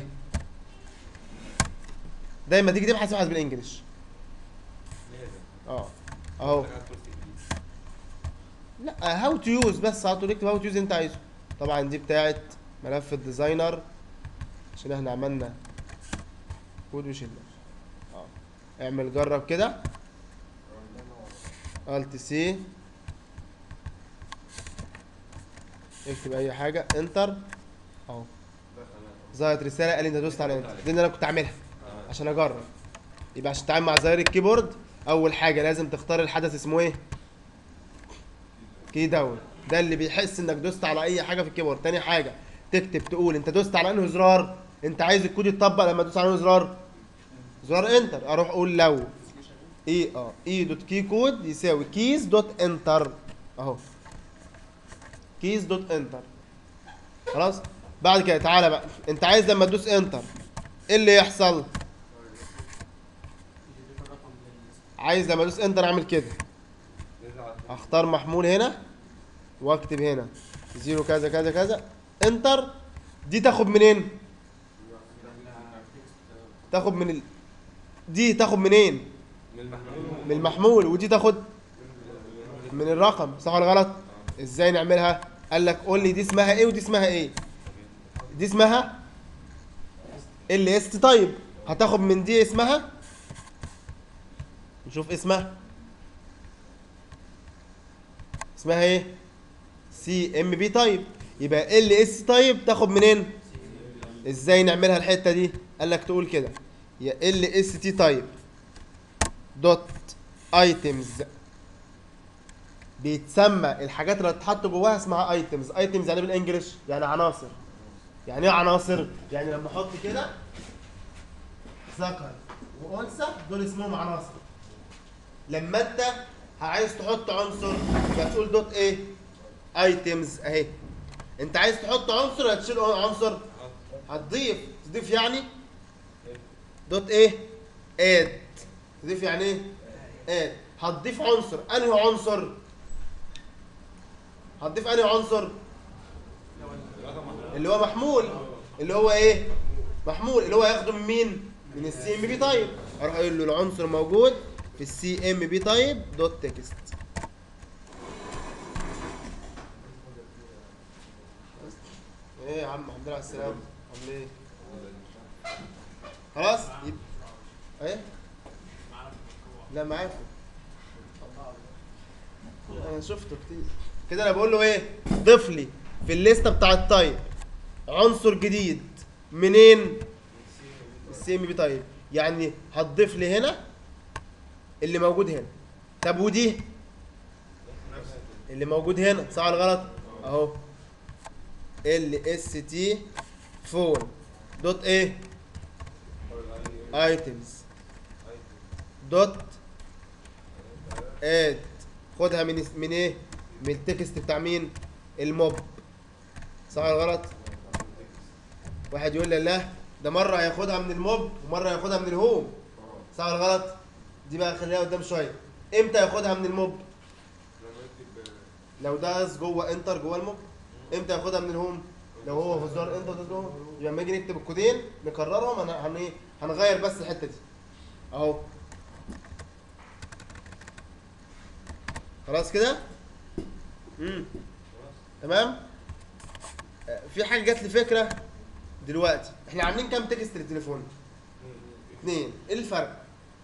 دايما تيجي تبحث ابحث بالانجلش لازم اه اهو على الكرسي الجديد. لا هاو تو يوز بس على طول اكتب هاو تو يوز انت عايزه طبعا دي بتاعت ملف الديزاينر عشان احنا عملنا كود وشلنا اه اعمل جرب كده الت سي اكتب اي حاجه انتر اهو ظهرت رساله قال لي انت دوست على انتر دي اللي انا كنت اعملها عشان اجرب يبقى عشان تتعامل مع زراير الكيبورد اول حاجه لازم تختار الحدث اسمه ايه كي داون ده اللي بيحس انك دوست على اي حاجه في الكيبورد تاني حاجه تكتب تقول انت دوست على انه زرار انت عايز الكود يتطبق لما تدوس على انه زرار زرار انتر اروح اقول لو اي اه اي دوت كي كود يساوي كيز دوت انتر اهو كيز دوت انتر خلاص بعد كده تعالى بقى انت عايز لما تدوس انتر ايه اللي يحصل يضيف الرقم للليست عايز لما ادوس انتر اعمل كده نزل على اختار محمول هنا واكتب هنا زيرو كذا كذا كذا انتر دي تاخد منين تاخد من ال... دي تاخد منين من المحمول من المحمول ودي تاخد من الرقم صح ولا غلط ازاي نعملها قال لك قول لي دي اسمها ايه ودي اسمها ايه دي اسمها ال اس طيب هتاخد من دي اسمها نشوف اسمها اسمها ايه سي ام بي طيب يبقى ال اس طيب تاخد منين ازاي نعملها الحته دي قال لك تقول كده يا ال اس تي طيب دوت ايتمز بيتسمى الحاجات اللي هتتحط جواها اسمها ايتمز ايتمز يعني بالانجلش يعني عناصر يعني ايه عناصر يعني لما احط كده ذكر وانثى دول اسمهم عناصر لما انت عايز تحط عنصر يبقى تقول دوت ايه ايتمز اهي انت عايز تحط عنصر هتشيل عنصر هتضيف تضيف يعني دوت ايه اد تضيف يعني ايه اد هتضيف عنصر انهي عنصر هتضيف انهي عنصر اللي هو محمول اللي هو ايه محمول اللي هو ياخده من مين من السي ام بي تايب اروح اقول له العنصر موجود في السي ام بي تايب دوت تكست ايه يا عم الحمد لله على السلامه عامل ايه خلاص يبقى ايه لا معاكم انا شفته كتير كده انا بقول له ايه ضيف لي في الليسته بتاع التايب عنصر جديد منين السي ام بي تايب يعني هتضيف لي هنا اللي موجود هنا طب ودي اللي موجود هنا صح ولا غلط اهو ال اس تي فون دوت ايه ايتمز دوت اد خدها من من ايه من التكست بتاع مين الموب صح ولا غلط واحد يقول لي لا ده مره هياخدها من الموب ومره هياخدها من الهوم صح ولا غلط دي بقى خليها قدام شويه امتى ياخدها من الموب لو داس جوه انتر جوه الموب امتى ياخدها من الهوم لو هو في الزرار انتر وداس جوه يبقى لما نيجي نكتب الكودين نكررهم هن... هن... إيه؟ هنغير بس الحته دي اهو خلاص كده امم تمام آه، في حاجه جات لي فكره دلوقتي احنا عاملين كام تكست للتليفون اتنين ايه الفرق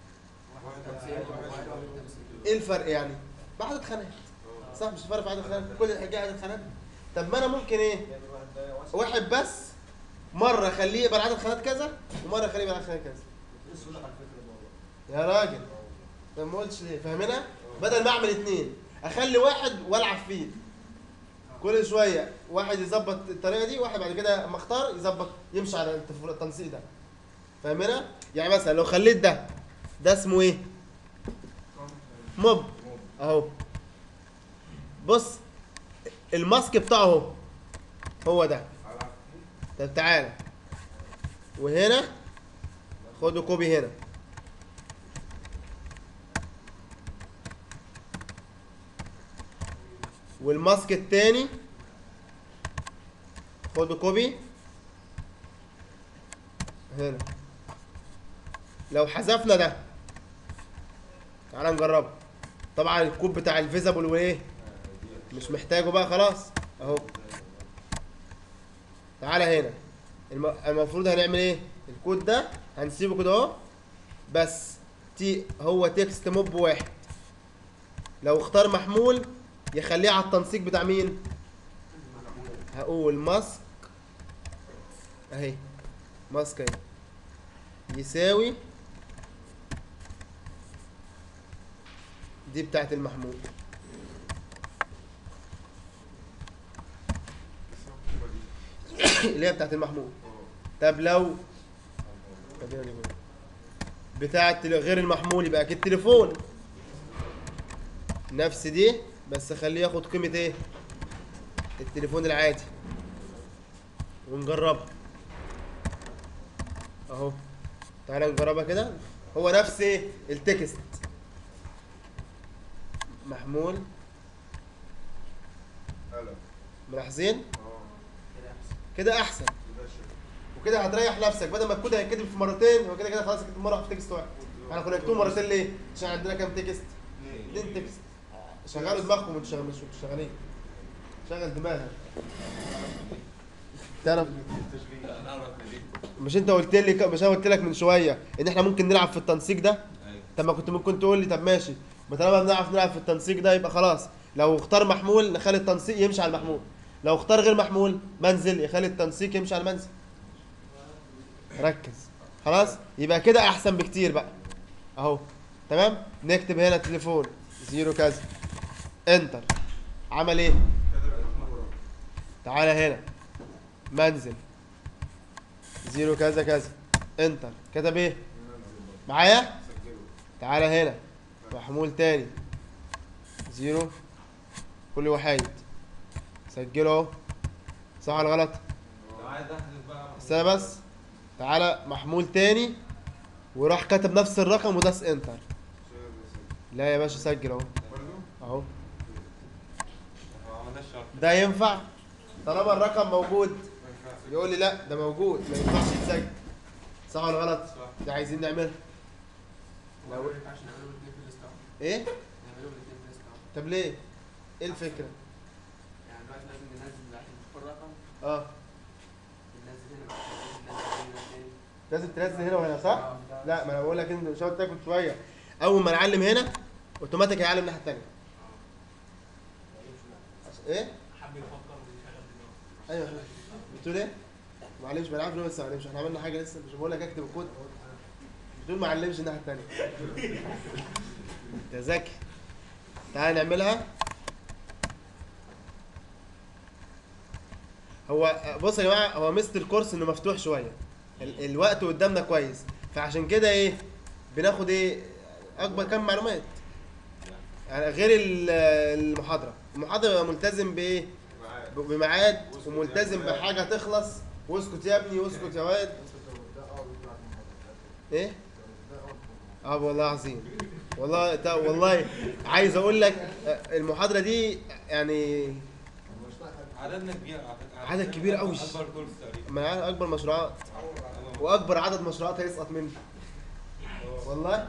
ايه الفرق يعني بعدد خانات صح مش الفرق في عدد خانات كل الحاجات عدد خانات طب ما انا ممكن ايه واحد بس مره اخليه يبقى عدد خانات كذا ومره اخليه يبقى عدد خانات كذا يا راجل طب ما قلتش ليه فاهمينها بدل ما اعمل اتنين اخلي واحد والعب فيه كل شويه واحد يظبط الطريقه دي واحد بعد كده اما اختار يظبط يمشي على التف- التنسيق ده فاهمينها يعني مثلا لو خليت ده ده اسمه ايه موب اهو بص الماسك بتاعه اهو هو ده طب تعالى وهنا خدوا كوبي هنا والماسك التاني خدوا كوبي هنا لو حذفنا ده تعالى نجربه طبعا الكود بتاع الفيزابل وايه مش محتاجه بقى خلاص اهو تعالى هنا الم- المفروض هنعمل ايه الكود ده هنسيبه كده اهو بس تي هو تكست موب واحد لو اختار محمول يخليه على التنسيق بتاع مين هقول ماسك اهي ماسك اهي يساوي دي بتاعت المحمول اللي هي بتاعت المحمول طب لو بتاعت غير المحمول يبقى اكيد تليفون نفس دي بس خليه ياخد قيمة ايه التليفون العادي ونجربها اهو تعالى نجربها كده هو نفس ايه التكست محمول قلم ملاحظين اه كده احسن ده شيء وكده هتريح نفسك بدل ما الكود هيتكتب في مرتين هو كده كده خلاص كتب مره في تكست واحد احنا كنا نكتبه مرتين ليه؟ عشان عندنا كام تكست؟ اتنين تكست شغلوا دماغكم وانتوا شغالين مش انتوا شغالين شغل دماغك تعرف لا نعرف ليه مش انت قلت لي مش انا قلت لك من شويه ان احنا ممكن نلعب في التنسيق ده ايوه طب ما كنت ممكن تقول لي طب ماشي ما طالما بنعرف نلعب في التنسيق ده يبقى خلاص لو اختار محمول نخلي التنسيق يمشي على المحمول لو اختار غير محمول منزل يخلي التنسيق يمشي على المنزل ركز خلاص يبقى كده احسن بكتير بقى اهو تمام نكتب هنا تليفون زيرو كذا انتر عمل ايه كتب المحمول تعالى هنا منزل زيرو كذا كذا انتر كتب ايه معايا سجله تعالى هنا محمول تاني زيرو كل وحيد سجله اهو صح ولا غلط لو عايز احذف بقى استنى بس تعالى محمول تاني وراح كتب نفس الرقم وداس انتر شيء ده سجل لا يا باشا سجل اهو برضه اهو ما عملناش شرط ده ينفع طالما الرقم موجود ما ينفعش يقول لي لا ده موجود ما ينفعش يتسجل صح ولا غلط صح ده عايزين نعملها لو ما ينفعش نعمله الاثنين في الاستاف ايه نعمله الاثنين في الاستاف طب ليه ايه الفكره يعني دلوقتي لازم ننزل عشان نشوف الرقم اه ننزل هنا بعد كده ننزل هنا تاني لازم تنزل هنا وهنا صح آه. لا ما انا بقول لك انت مش هتقعد تاكل شويه اول ما نعلم هنا اوتوماتيك هيعلم الناحيه الثانيه ايه حب يفكر ويشغل دماغه ايوه بتقول ايه ما علمش ما نعرفش لسه ما علمش احنا عملنا حاجه لسه مش بقول لك اكتب الكود بتقول ما علمش الناحيه الثانيه انت ذكي تعالى نعملها هو بص يا جماعه هو ميزه الكورس انه مفتوح شويه ال الوقت قدامنا كويس فعشان كده ايه بناخد ايه اكبر كم معلومات يعني غير ال- المحاضره المحاضره بيبقى ملتزم بايه معاك ب- بميعاد وملتزم بحاجه تخلص واسكت يا ابني واسكت يا واد ايه اه والله عظيم والله تا والله عايز اقول لك آه، المحاضره دي يعني عددنا كبير على فكره عدد كبير أوي. اكبر كورس تقريبا من اكبر مشروعات واكبر عدد مشروعات هيسقط منه والله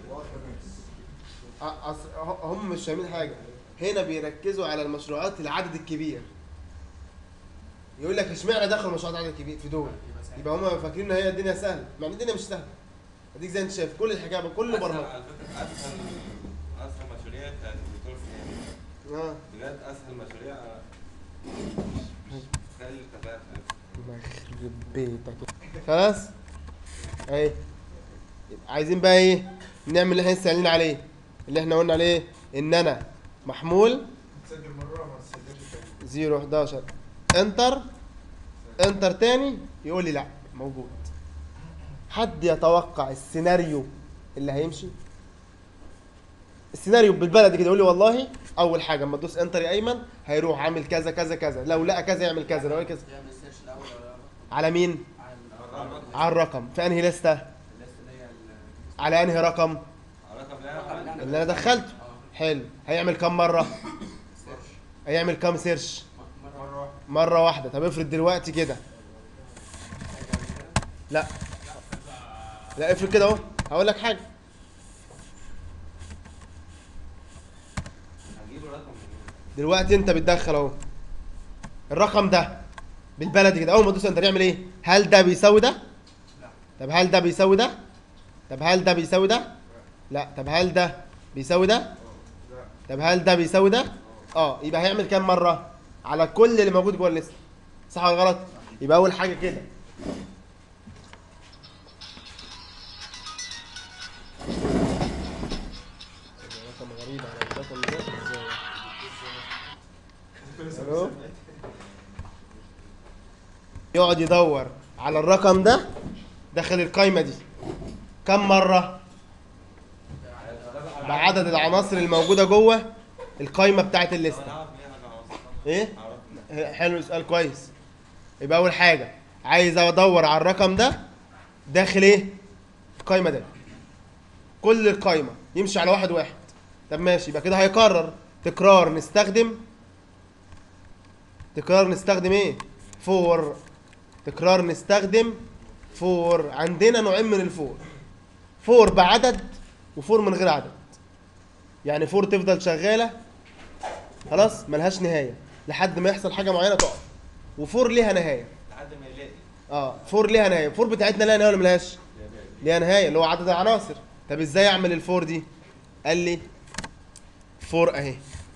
أ- أص- ه- هم مش فاهمين حاجه هنا بيركزوا على المشروعات العدد الكبير يقول لك اشمعنى دخلوا مشروعات عدد كبير في دول يبقى سهل. يبقى هم فاكرين ان هي الدنيا سهله مع ان الدنيا مش سهله اديك زي انت شايف كل الحكايه كله أسهل- برمجه على فكره اسهل اسهل مشاريع كانت الكورس يعني اه بجد اسهل مشاريع مش متخيل الكفاءه الله يخرب بيتك خلاص اهي عايزين بقى ايه نعمل اللي احنا لسه قايلين عليه اللي احنا قلنا عليه ان انا محمول تسجل مره ما تسجلش تاني 0 11 انتر انتر تاني يقول لي لا موجود حد يتوقع السيناريو اللي هيمشي السيناريو بالبلدي كده يقول لي والله اول حاجه اما تدوس انتر يا ايمن هيروح عامل كذا كذا كذا لو لقى كذا يعمل كذا لو لقى كذا يعمل سيرش الاول ولا على مين على الرقم. على الرقم في انهي لسته الليست اللي هي ال- على انهي رقم الرقم الرقم اللي ده أنا اللي انا دخلته اه حلو هيعمل كم مره سيرش هيعمل كم سيرش م- مره مره واحده مره واحده طب افرض دلوقتي كده حاجه كده لا لا افرض كده اهو هقول لك حاجه هجيب الرقم منين؟ دلوقتي انت بتدخل اهو الرقم ده بالبلدي كده اول ما تدوس انتر يعمل ايه هل ده بيساوي ده طب هل ده بيساوي ده طب هل ده بيساوي ده لا طب هل ده بيساوي ده لا طب هل ده بيساوي ده اه يبقى هيعمل كام مره على كل اللي موجود جوه الليست صح ولا غلط يبقى اول حاجه كده رقم غريب على الرقم ده ازاي الو يقعد يدور على الرقم ده داخل القايمه دي كم مره بعدد العناصر الموجوده جوه القايمه بتاعت الليست انا اعرف ليه حاجه عناصر ايه اعرف حلو سؤال كويس يبقى اول حاجه عايز ادور على الرقم ده داخل ايه القايمه ده كل القايمه يمشي على واحد واحد طب ماشي يبقى كده هيكرر تكرار نستخدم تكرار نستخدم ايه فور تكرار نستخدم فور عندنا نوعين من الفور فور بعدد وفور من غير عدد يعني فور تفضل شغاله خلاص ملهاش نهايه لحد ما يحصل حاجه معينه تقف وفور ليها نهايه لحد ما يلاقي اه فور ليها نهايه فور بتاعتنا ليها نهايه ولا ملهاش ليها نهايه اللي هو عدد العناصر طب ازاي اعمل الفور دي قال لي فور اهي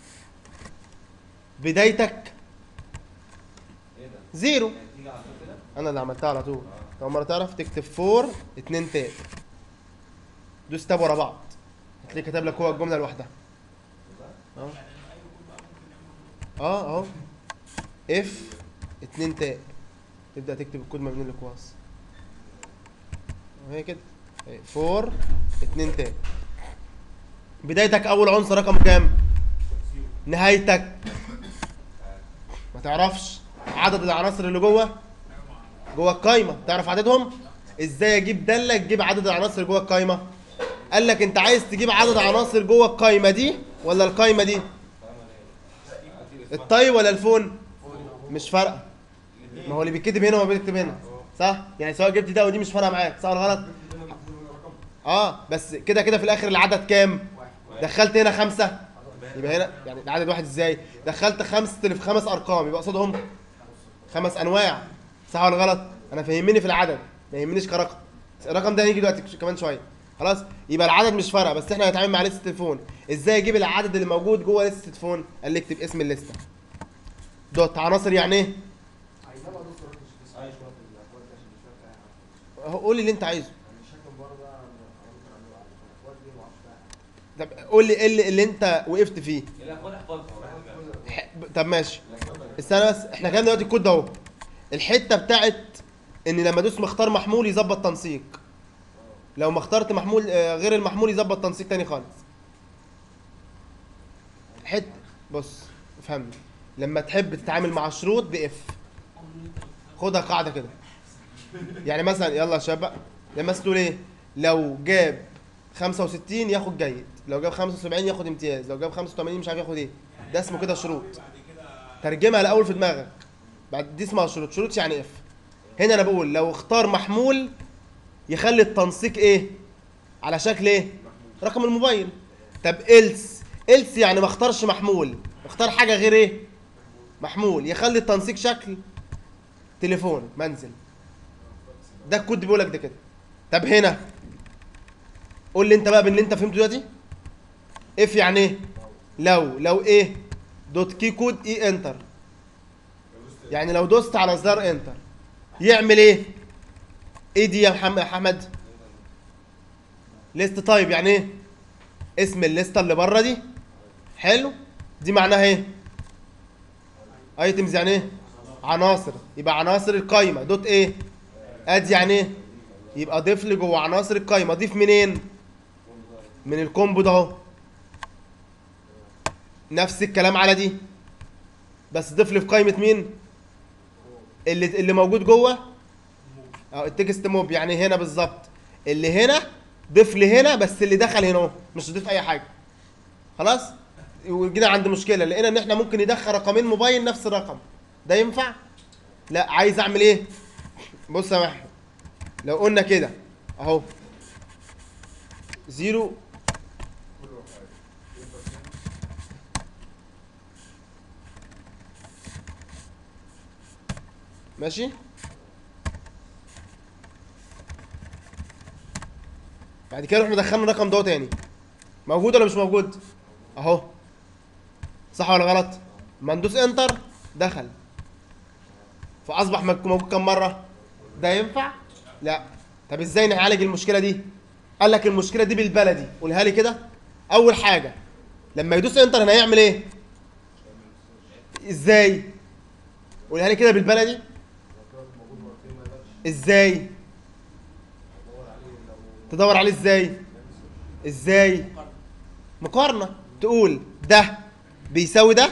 بدايتك ايه ده؟ زيرو يعني تيجي على طول كده انا اللي عملتها على طول لو مره تعرف تكتب فور اتنين تاب دوس تاب ورا بعض هتلاقي كتب لك هو الجمله لوحدها اه اه اهو اف اتنين تاب تبدا تكتب الكود مبني للقواس وهي كده اهي، فور اتنين تاب بدايتك اول عنصر رقم كام نهايتك ما تعرفش عدد العناصر اللي جوه جوه القايمه تعرف عددهم ازاي اجيب داله تجيب عدد العناصر جوه القايمه قال لك انت عايز تجيب عدد عناصر جوه القايمه دي ولا القايمه دي الطي ولا الفون مش فارقه ما هو اللي بيتكتب هنا وما بيكتب هنا صح يعني سواء جبت ده ودي مش فارقه معاك صح ولا غلط اه بس كده كده في الاخر العدد كام دخلت هنا خمسة يبقى هنا يعني العدد واحد ازاي دخلت خمسة اللي في خمس ارقام يبقى قصادهم خمس انواع صح ولا غلط انا فهمني في العدد ما يهمنيش كرقم الرقم ده هيجي دلوقتي كمان شويه خلاص يبقى العدد مش فارقه بس احنا هنتعامل مع لسته التليفون ازاي اجيب العدد اللي موجود جوه لسته التليفون قال لي اكتب اسم الليسته دوت عناصر يعني ايه عايزاه بقى دكتور مش بس عايش وقت الاكواد ده عشان مش فاهم اي حاجه هو قول لي اللي انت عايزه يعني الشكل بره ده انا ممكن اعمله على الاكواد دي ما اعرفش فيها حاجه طب قول لي ايه اللي, اللي انت وقفت فيه لا خد احفظها ح- طب ماشي استنى بس احنا كده دلوقتي الكود ده اهو الحته بتاعت ان لما ادوس مختار محمول يظبط تنسيق لو ما اخترت محمول آه، غير المحمول يظبط تنسيق تاني خالص حته بص افهمني لما تحب تتعامل مع شروط باف خدها قاعده كده يعني مثلا يلا يا شباب لما تقول ايه لو جاب 65 ياخد جيد لو جاب 75 ياخد امتياز لو جاب 85 مش عارف ياخد ايه ده اسمه كده شروط ترجمها الاول في دماغك بعد دي اسمها شروط شروط يعني اف هنا انا بقول لو اختار محمول يخلي التنسيق ايه على شكل ايه رقم الموبايل طب إلس إلس يعني ما اختارش محمول اختار حاجه غير ايه محمول يخلي التنسيق شكل تليفون منزل ده الكود بيقول لك ده كده طب هنا قول لي انت بقى باللي انت فهمته دلوقتي اف يعني ايه لو لو ايه دوت كي كود اي انتر يعني لو دوست على زرار انتر يعمل ايه ايه دي يا محمد احمد ليست تايب يعني ايه اسم الليسته اللي بره دي حلو دي معناها ايه ايتمز يعني ايه عناصر يبقى عناصر القايمه دوت ايه اد يعني ايه يبقى ضيف لي جوه عناصر القايمه ضيف منين من الكومبو ده اهو نفس الكلام على دي بس ضيف لي في قايمه مين اللي اللي موجود جوه اه التكست موب يعني هنا بالظبط اللي هنا ضيف لي هنا بس اللي دخل هنا اهو مش ضيف اي حاجه خلاص وجينا عند مشكله لقينا ان احنا ممكن ندخل رقمين موبايل نفس الرقم ده ينفع لا عايز اعمل ايه بص يا محمد لو قلنا كده اهو زيرو ماشي بعد كده رحنا دخلنا الرقم ده تاني موجود ولا مش موجود اهو صح ولا غلط ما ندوس انتر دخل فاصبح مك- موجود كم مره ده ينفع لا طب ازاي نعالج المشكله دي قال لك المشكله دي بالبلدي قولها لي كده اول حاجه لما يدوس انتر هنا هيعمل ايه ازاي قولها لي كده بالبلدي ازاي تدور عليه ازاي ازاي مقارنه تقول ده بيساوي ده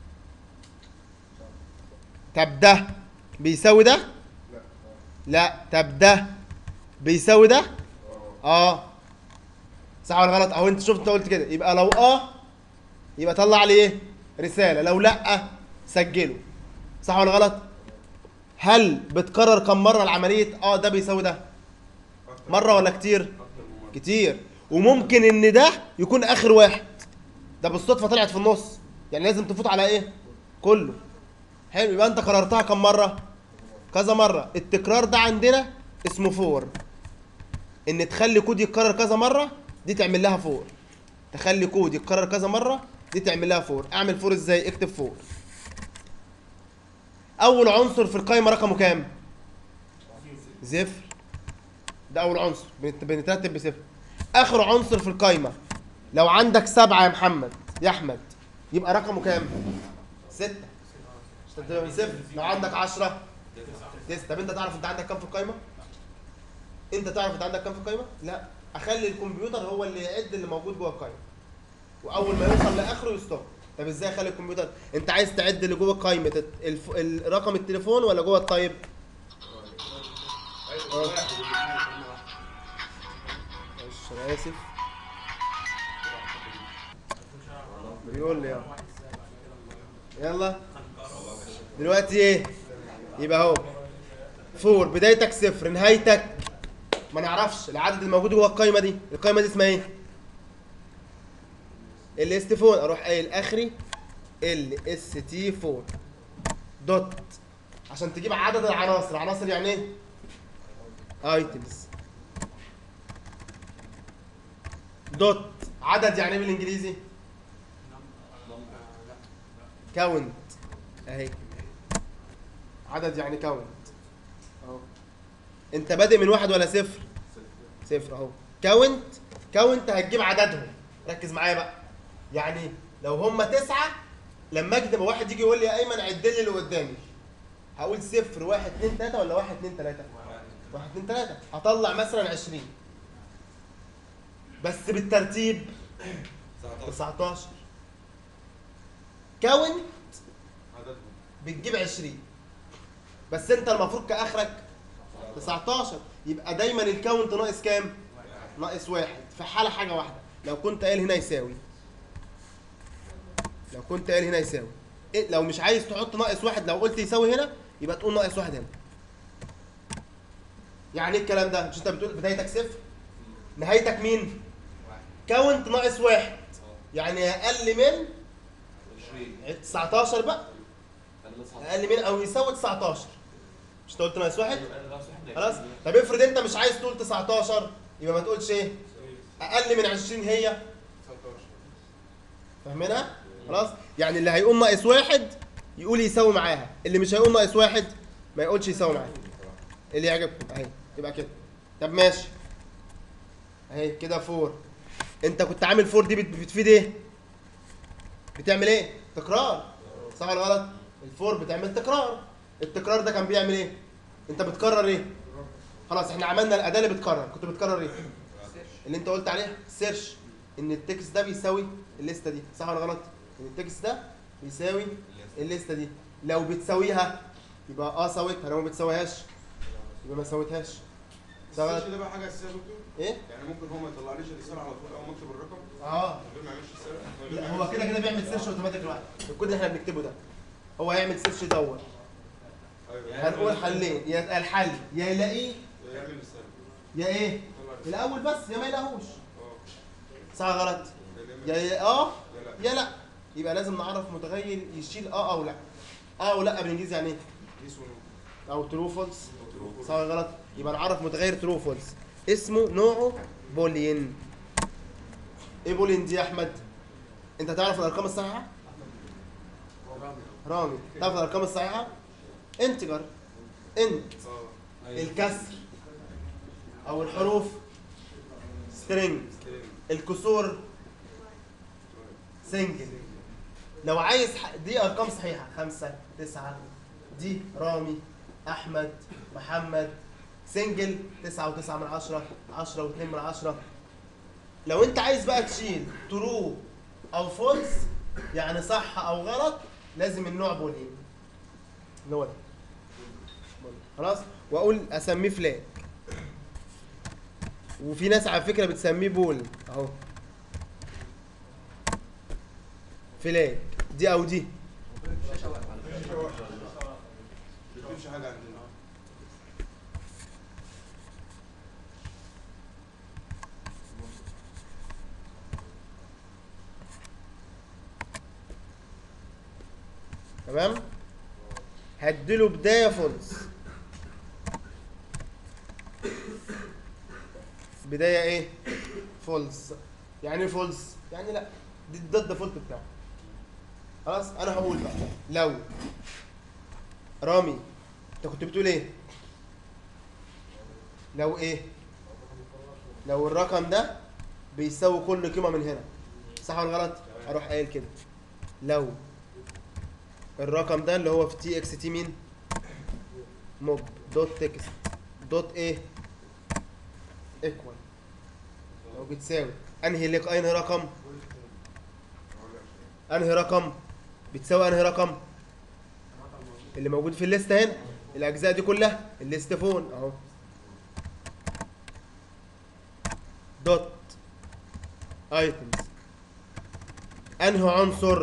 طب ده بيساوي ده لا طب ده بيساوي ده اه صح ولا غلط اهو انت شفت انت قلت كده يبقى لو اه يبقى طلع لي ايه رساله لو لا سجله صح ولا غلط هل بتكرر كم مره العمليه اه ده بيساوي ده مره ولا كتير كتير وممكن ان ده يكون اخر واحد ده بالصدفه طلعت في النص يعني لازم تفوت على ايه كله حلو يبقى انت كررتها كم مره كذا مره التكرار ده عندنا اسمه فور ان تخلي كود يتكرر كذا مره دي تعمل لها فور تخلي كود يتكرر كذا مره دي تعمل لها فور اعمل فور ازاي اكتب فور اول عنصر في القائمه رقمه كام صفر ده اول عنصر بنت- بنترتب بصفر اخر عنصر في القائمه لو عندك سبعة يا محمد يا احمد يبقى رقمه كام ستة مش تبدأ من صفر لو عندك عشرة تسعة طب انت تعرف انت عندك كام في القائمه انت تعرف انت عندك كام في القائمه لا اخلي الكمبيوتر هو اللي يعد اللي موجود جوه القائمه واول ما يوصل لاخره يستوب طب ازاي اخلي الكمبيوتر انت عايز تعد اللي جوه قائمه الف... ال- رقم التليفون ولا جوه الطيب معلش انا اسف بيقول لي يلا يلا دلوقتي ايه يبقى اهو فور بدايتك صفر نهايتك ما نعرفش العدد الموجود جوه القايمه دي القايمه دي اسمها ايه ال اس تي 4 اروح قايل اخري ال اس تي 4 دوت عشان تجيب عدد العناصر عناصر يعني ايه ايتمز دوت عدد يعني ايه بالانجليزي كاونت اهي عدد يعني كاونت اهو انت بادئ من واحد ولا صفر صفر اهو كاونت كاونت هتجيب عددهم ركز معايا بقى يعني لو هم تسعة لما اكتب واحد يجي يقول لي يا ايمن عد لي اللي قدامي هقول صفر واحد اتنين تلاته ولا واحد اتنين تلاته واحد اتنين تلاته هطلع مثلا عشرين بس بالترتيب 19 كاونت بتجيب 20 بس انت المفروض كاخرك 19 يبقى دايما الكاونت ناقص كام؟ ناقص واحد في حاله حاجه واحده لو كنت قايل هنا يساوي لو كنت قايل هنا يساوي إيه لو مش عايز تحط ناقص واحد لو قلت يساوي هنا يبقى تقول ناقص واحد هنا يعني ايه الكلام ده؟ مش انت بتقول بدايتك صفر؟ نهايتك مين؟ كاونت ناقص واحد يعني اقل من 19 بقى اقل من او يساوي 19 مش انت قلت ناقص واحد؟ خلاص طب افرض انت مش عايز تقول 19 يبقى ما تقولش ايه اقل من 20 هي فاهمينها خلاص يعني اللي هيقول ناقص واحد يقول يساوي معاها اللي مش هيقول ناقص واحد ما يقولش يساوي معاها اللي يعجبكم اهي يبقى كده طب ماشي اهي كده فور انت كنت عامل فور دي بت- بتفيد ايه بتعمل ايه تكرار صح ولا غلط الفور بتعمل تكرار التكرار ده كان بيعمل ايه انت بتكرر ايه خلاص احنا عملنا الاداه اللي بتكرر كنت بتكرر ايه اللي انت قلت عليه سيرش ان التكست ده بيساوي الليسته دي صح ولا غلط ان التكست ده بيساوي الليسته دي لو بتساويها يبقى اه ساويتها لو ما بتساويهاش يبقى ما ساويتهاش صح ولا السيرش غلط ده بقى حاجه اساسيه يا دكتور ايه يعني ممكن هو ما يطلعليش الرساله على طول اول ما اكتب الرقم اه من غير ما يعملش السيرش من غير لا ما هو يعملش كده كده بيعمل سيرش اوتوماتيك لوحده الكود اللي احنا بنكتبه ده هو هيعمل سيرش يدور أيوة. هنقول حلين يا الحل يا يلاقيه يعمل السيرش يا ايه يطلع الرسالة. الاول بس يا ما يلاقوش اه صح ولا غلط يا يا يا اه لا يا لا يبقى لازم نعرف متغير يشيل اه او لا اه او لا بالانجليزي يعني ايه يس ونو او ترو فولس صح ولا غلط يبقى نعرف متغير ترو فولس اسمه نوعه بولين ايه بولين دي يا احمد انت تعرف الارقام الصحيحه رامي تعرف الارقام الصحيحه انتجر انت الكسر او الحروف سترينج الكسور سنجل لو عايز ح- دي ارقام صحيحه خمسة تسعة دي رامي احمد محمد سنجل تسعة وتسعة من عشرة عشرة واتنين من عشرة لو انت عايز بقى تشيل ترو او فولس يعني صح او غلط لازم النوع بولين اللي هو ده خلاص واقول اسميه فلاج وفي ناس على فكره بتسميه بول اهو فلاج دي او دي بتمشي حاجه عندنا تمام هديله بدايه فولس بدايه ايه فولس يعني ايه فولس يعني لا دي ده الديفولت بتاعه خلاص انا هقول بقى لو رامي انت كنت بتقول ايه لو ايه لو الرقم ده بيساوي كل قيمه من هنا صح ولا غلط اروح قايل كده لو الرقم ده اللي هو في تي اكس تي مين موب دوت تكست دوت ايه ايكوال لو بتساوي انهي لك انهي رقم انهي رقم بتساوي انهي رقم اللي موجود في الليسته هنا الاجزاء دي كلها الليست فون اهو دوت ايتمز انهي عنصر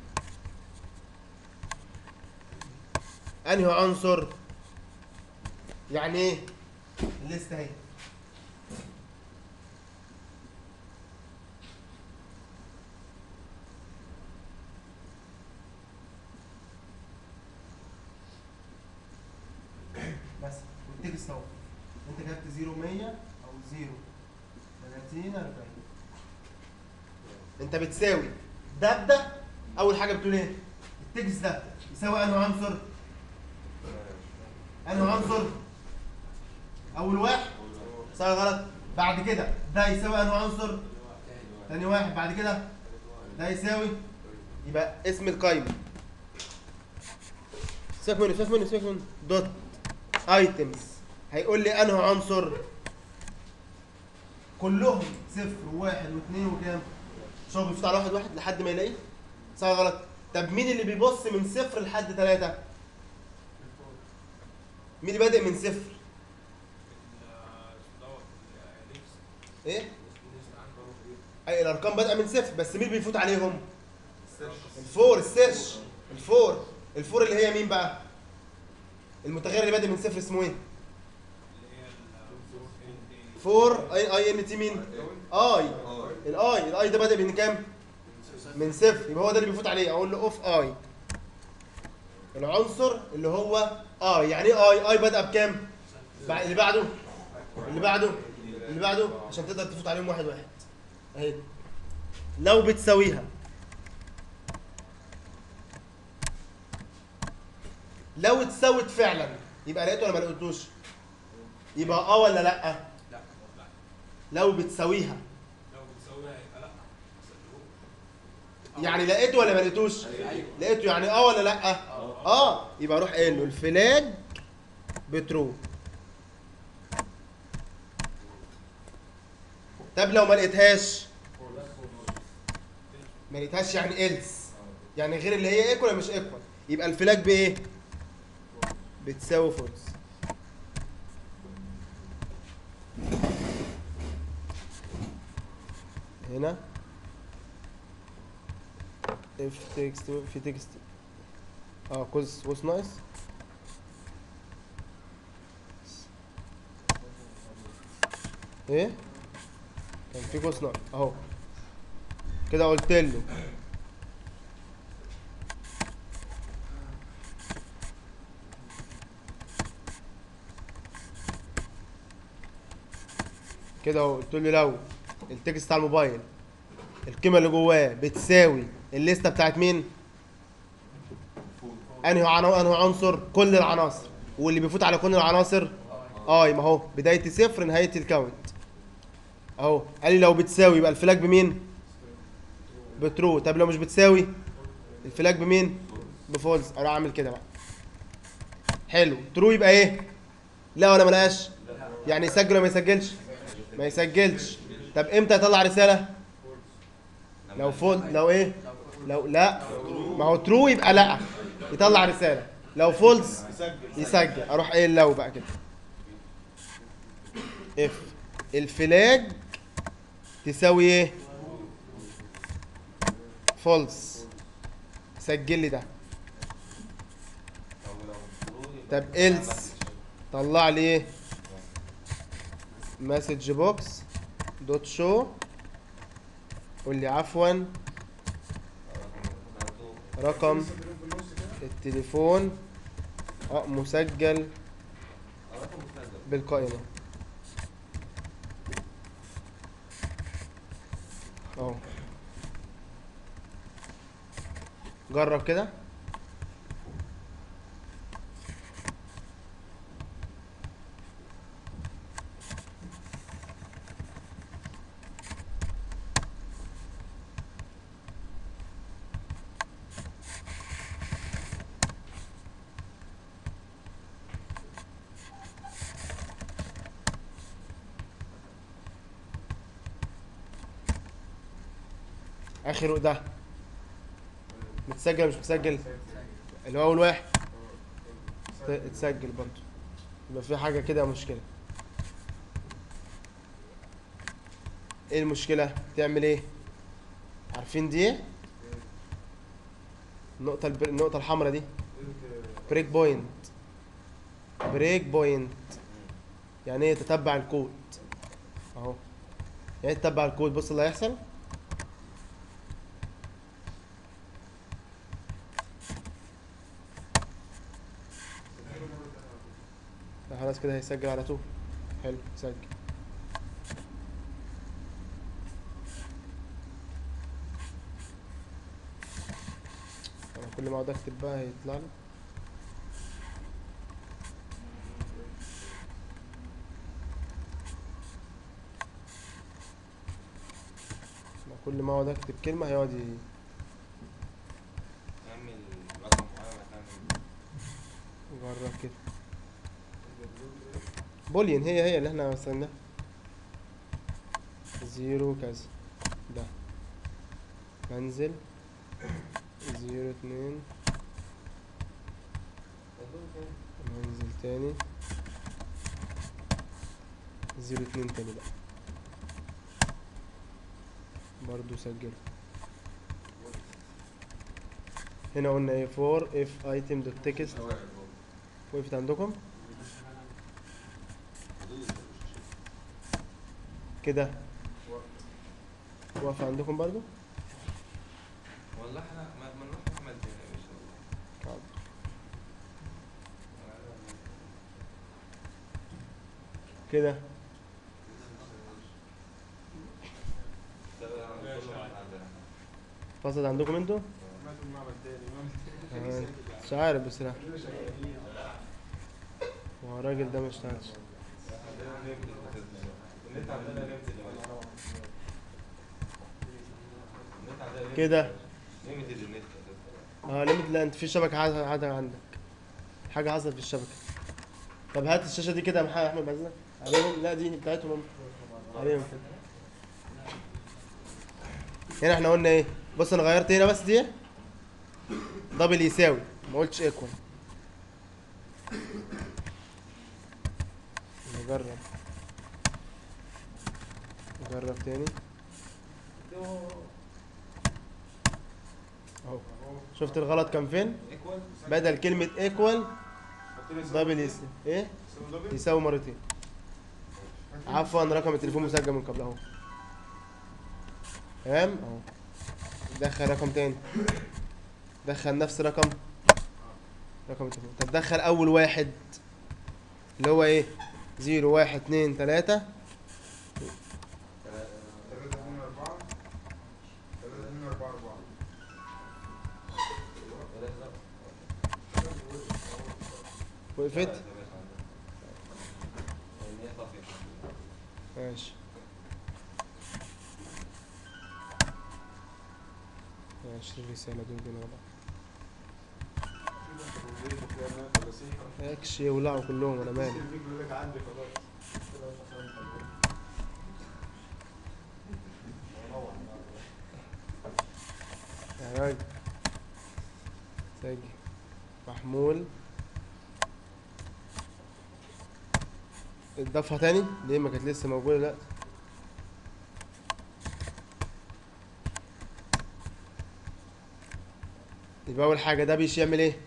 انهي عنصر يعني ايه الليست اهي بس والتكست اهو انت كتبت 0 100 او 0 30 40 انت بتساوي ده بده اول حاجه بتقول ايه التكست ده يساوي انهي عنصر انهي عنصر اول واحد صح ولا غلط بعد كده ده يساوي انهي عنصر ثاني واحد بعد كده ده يساوي يبقى اسم القايمه سيبك منه سيبك منه سيبك منه دوت ايتمز هيقول لي انهي عنصر كلهم صفر وواحد واثنين وكام مش هو بيفتح على واحد واحد لحد ما يلاقيه صح ولا غلط طب مين اللي بيبص من صفر لحد ثلاثة مين اللي بادئ من صفر ايه اي الارقام بادئه من صفر بس مين اللي بيفوت عليهم الفور السيرش الفور الفور اللي هي مين بقى المتغير اللي بادئ من صفر اسمه ايه فور اي اي ان تي مين اي الاي الاي ده بادئ من كام من صفر يبقى هو ده اللي بيفوت عليه اقول له اوف اي العنصر اللي هو اي يعني ايه اي اي بادئه بكام بع- اللي بعده اللي بعده اللي بعده عشان تقدر تفوت عليهم واحد واحد اهي لو بتساويها لو اتساوت فعلا يبقى لقيته ولا ما لقيتوش يبقى اه ولا لا لو بتساويها يعني لقيته ولا ما لقيتوش لقيته يعني اه ولا لا اه يبقى اروح قايل له الفلاج بترو طب لو ما لقيتهاش ما لقيتهاش يعني إلس يعني غير اللي هي ايكوال ولا مش ايكوال يبقى الفلاج بايه بتساوي فولس هنا اف تكست في تكست اه قوس قوس ناقص ايه كان في قوس ناقص اهو كده قلت له كده اهو قلت له لو التكست بتاع الموبايل القيمه اللي جواه بتساوي الليسته بتاعت مين انهي عنو انهي عنصر كل العناصر واللي بيفوت على كل العناصر اه ما هو بدايه صفر نهايه الكاونت اهو قال لي لو بتساوي يبقى الفلاج بمين بترو طب لو مش بتساوي الفلاج بمين بفولس اروح اعمل كده بقى حلو ترو يبقى ايه لا ولا ملقاش يعني يسجل ولا ما يسجلش ما يسجلش طب امتى يطلع رساله لو فول لو ايه لو لا ما هو ترو يبقى لا يطلع رساله لو فولس يسجل اروح قايل لو بقى كده اف الفلاج تساوي ايه فولس سجل لي ده طب لو true يبقى طب ما else عملتش. طلع لي ايه مسج بوكس دوت شو قول لي عفوا رقم رقم لسه في النص كده التليفون اه مسجل رقم مسجل بالقائمة اهو جرب كده اخره ده متسجل مش متسجل اللي هو اول واحد ت- اتسجل برضه يبقى في حاجه كده مشكله ايه المشكله تعمل ايه عارفين دي ايه النقطه البر... النقطه الحمراء دي بريك بوينت بريك بوينت يعني ايه تتبع الكود اهو يعني إيه تتبع الكود بص اللي هيحصل ده خلاص كده هيسجل على طول حلو سجل انا كل ما اقعد اكتب بقى هيطلع لي أنا كل ما اقعد اكتب كلمه هيقعد ي- اعمل رقم معين هتعمل يجرب كده بولين هي هي اللي احنا وصلنا زيرو كذا ده منزل زيرو اتنين منزل تاني زيرو اتنين تاني بقى برضو سجل هنا قلنا ايه فور اف ايتم دوت تكست وقفت عندكم كده واقفة عندكم برضو والله احنا ما ما نروح نعمل تاني ان شاء الله كده ده كله من عندنا. فصلت عندكم انتوا ماتوا المعبد تاني آه، مش عارف بصراحة هو الراجل ده ما اشتغلش عندنا limited النت عندنا limited يا باشا. النت عندنا limited. كده limited النت أساساً. اه ليميت لا انت في شبكة حاجة حاجة عندك حاجة حصلت في الشبكة طب هات الشاشة دي كده يا محمد احمد بعزك عليهم لا دي بتاعتهم هم عليهم كده هنا احنا قلنا ايه بص انا غيرت هنا بس دي دبل يساوي ما قلتش ايكوال نجرب نجرب تاني اهو شفت الغلط كان فين equal بدل كلمة ايكوال حط لي سؤال. دبل يس ايه سؤال دبل. يساوي مرتين عفوا رقم التليفون مسجل من قبل اهو تمام اهو دخل رقم تاني دخل نفس رقم رقم التليفون طب دخل اول واحد اللي هو ايه زيرو واحد اتنين تلاتة وقفت لا، يا باشا عندك. يعني هي صافية. ماشي ماشي الرسالة دول دول والله اكشي يولعوا كلهم انا مالي بيقول لك عندي خلاص كده مش عشان تقول. روح بقى. يا راجل سجل محمول اضافها تاني ليه ما كانت لسه موجودة لا يبقى اول حاجة ده بيش يعمل ايه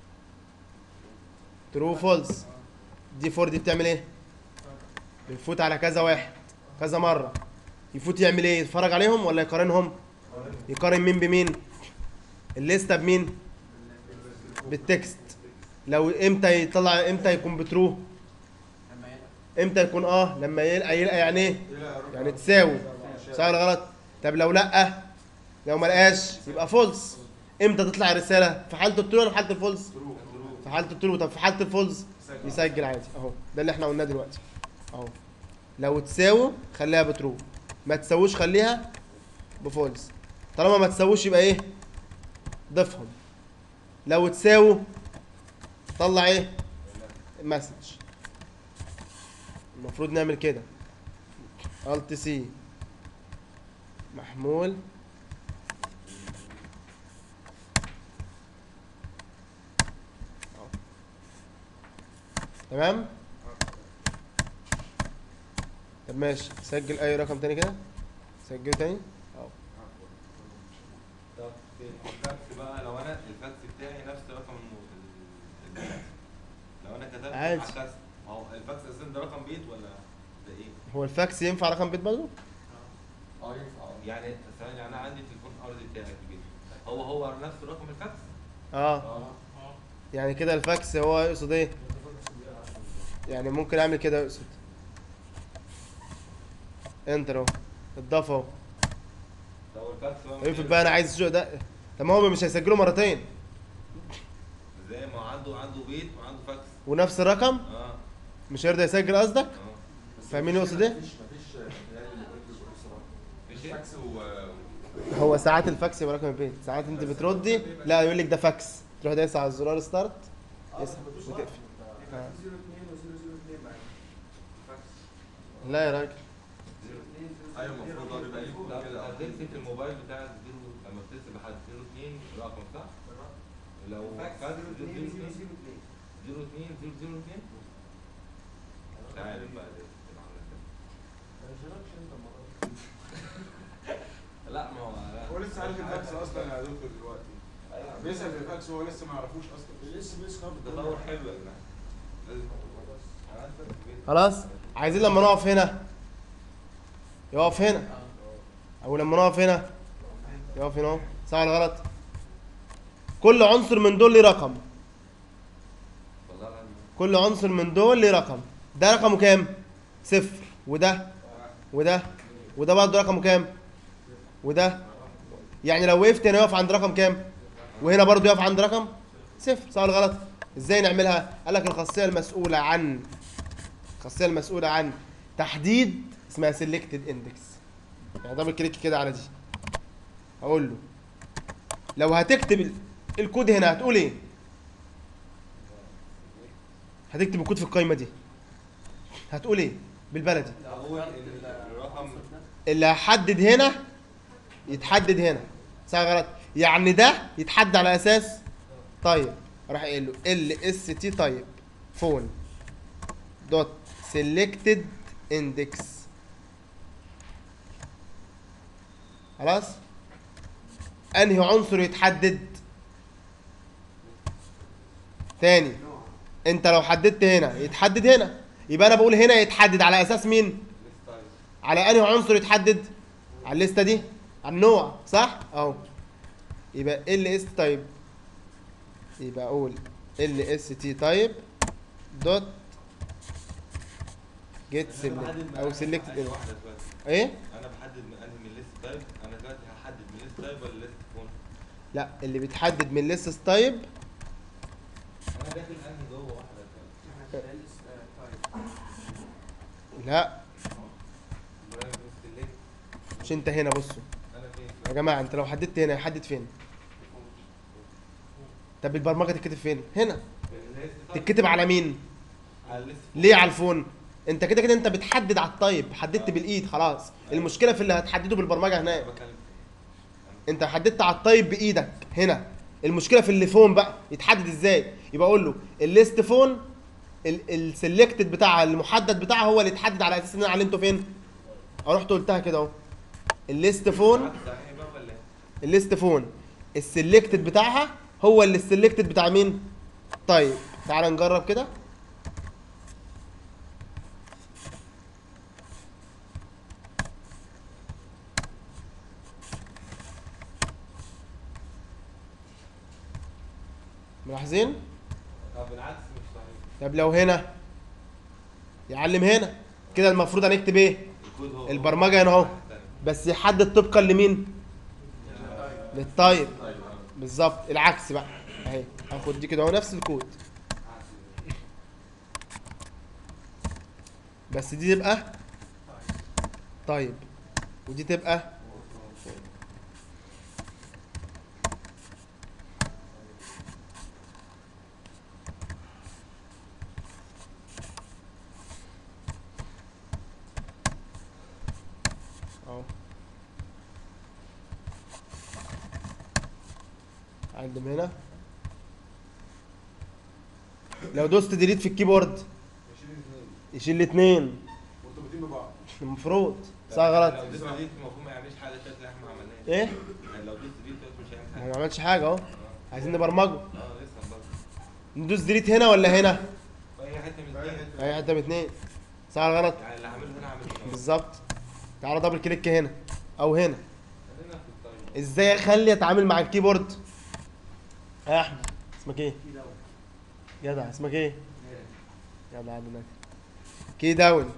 ترو فولس دي فور دي بتعمل ايه بيفوت على كذا واحد كذا مرة يفوت يعمل ايه يتفرج عليهم ولا يقارنهم يقارن مين بمين الليسته بمين بالتكست لو امتى يطلع امتى يكون بترو لما يلعب امتى يكون اه لما يلقى يلقى يعني ايه يعني تساوي صح ولا غلط طب لو لا لو ما لقاش يبقى فولس امتى تطلع الرساله في حاله الترو ولا في حاله الفولس في حاله الترو طب في حاله الفولس يسجل عادي اهو ده اللي احنا قلناه دلوقتي اهو لو تساوي خليها بترو ما تساويش خليها بفولس طالما ما تساويش يبقى ايه ضيفهم لو تساوي طلع ايه مسج المفروض نعمل كده الت سي محمول أهو. تمام طب ماشي سجل اي رقم تاني كده سجله تاني اهو طب في الفاكس بقى لو انا الفاكس بتاعي نفس رقم الم- ال- البيت لو انا كتبت عادي. على الكاس ما هو الفاكس اساسا ده رقم بيت ولا ده ايه؟ هو الفاكس ينفع رقم بيت برضه اه ينفع يعني ثواني يعني انا عندي تليفون ارضي بتاعي في البيت هو هو نفس رقم الفاكس؟ اه اه يعني كده الفاكس هو يقصد ايه يعني ممكن اعمل كده يقصد انتر اهو اتضاف اهو لو الفاكس بقى افرض بقى انا عايز الشغل ده طب ما هو مش هيسجله مرتين ازاي ما هو عنده عنده بيت وعنده فاكس ونفس الرقم اه مش هيرضى يسجل قصدك اه فاهمين يقصد ايه مفيش مفيش يعني اللي بيقول بصراحه مش إيه؟ فاكس و هو ساعات الفاكس يبقى رقم البيت ساعات انت بتردي لا يقول لك ده فاكس تروح دايس على الزرار ستارت اه اسم مفيش وتقفل. رقم. آه. في 02 و 002 معاك. لا يا راجل ايوه المفروض هو بيبقى ليه لا كده هتمسك الموبايل بتاعك زيرو لما بتتصل بحد 02 رقم صح؟ لو فاكس فاكس 02 02 002 02 002 مش عارف بقى ليه ما يشغلش انت الموضوع ده. لا ما هو لا. هو لسه عارف الفاكس اصلا يا دكتور دلوقتي بيسال في الفاكس وهو لسه ما يعرفوش اصلا الاس ام اس خرب تطور حلو يا جماعه لازم أنا عارف البيت. خلاص عايزين لما نقف هنا يقف هنا او لما نقف هنا يقف هنا اهو صح ولا غلط كل عنصر من دول ليه رقم والله العظيم. كل عنصر من دول ليه رقم ده رقمه كام صفر وده وده وده برضه رقمه كام وده يعني لو وقفت هنا يقف عند رقم كام وهنا برضه يقف عند رقم صفر صح ولا غلط ازاي نعملها قال لك الخاصيه المسؤوله عن الخاصيه المسؤوله عن تحديد اسمها سيلكتد اندكس يعني دبل كليك كده على دي اقول له لو هتكتب ال- الكود هنا هتقول ايه هتكتب الكود في القايمه دي هتقول ايه بالبلدي اقول ان الرقم اللي هحدد هنا يتحدد هنا صح ولا غلط يعني ده يتحدد على اساس طيب راح قايل له ال اس تي طيب فون دوت سيلكتد اندكس خلاص انهي عنصر يتحدد تاني انت لو حددت هنا يتحدد هنا يبقى انا بقول هنا يتحدد على اساس مين الستايل على انهي عنصر يتحدد على الليسته دي على النوع صح اهو يبقى ال اس تايب يبقى اقول ال اس تي تايب دوت جيت سيلكت او سيلكت واحده دلوقتي ايه انا بحدد من انهي من الليست تايب انا دلوقتي هحدد من الليست تايب ولا الليست فون لا اللي بيتحدد من ليست تايب انا داخل انهي جوه واحده لا برايم سيلكت مش انت هنا بصوا انا فين يا جماعه انت لو حددت هنا هيحدد فين طب البرمجه تتكتب فين هنا تتكتب على مين على الليست ليه على الفون انت كده كده انت بتحدد على الطيب حددت بالايد خلاص المشكله في اللي هتحدده بالبرمجه هناك بتكلم انت حددت على الطيب بايدك هنا المشكله في اللي فون بقى يتحدد ازاي يبقى اقول له الليست فون السلكتد بتاعها المحدد بتاعها هو اللي يتحدد على اساس ان انا علمته فين او رحت قلتها كده اهو الليست فون صحيح بقى ولا ايه؟ الليست فون السلكتد بتاعها هو اللي السلكتد بتاع مين طيب تعال نجرب كده ملاحظين طب بالعكس مش صحيح طب لو هنا يعلم هنا كده المفروض هنكتب ايه الكود هو البرمجه هنا اهو بس يحدد طبقا لمين للطيب بالظبط العكس بقى اهي هاخد دي كده اهو نفس الكود بس دي تبقى طيب ودي تبقى اهو علم هنا لو دوست ديليت في الكيبورد يشيل الاثنين يشيل الاثنين مرتبطين ببعض المفروض صح غلط لو دوست ديت المفروض ما يعملش حاجه تانية اللي احنا ما عملناش ايه يعني لو دوست ديت مش هيعمل ما حاجه ما عملش حاجه اهو عايزين نبرمجه اه لسه برضه ندوس ديليت هنا ولا هنا اي حته من دي اي حته من اتنين صح ولا غلط يعني اللي هعمله هنا هعمله هنا بالظبط تعالى دبل كليك هنا او هنا خلينا في الطيب ازاي اخلي اتعامل مع الكيبورد يا احمد اسمك ايه جدع اسمك ايه يلا عبد النبي كي داون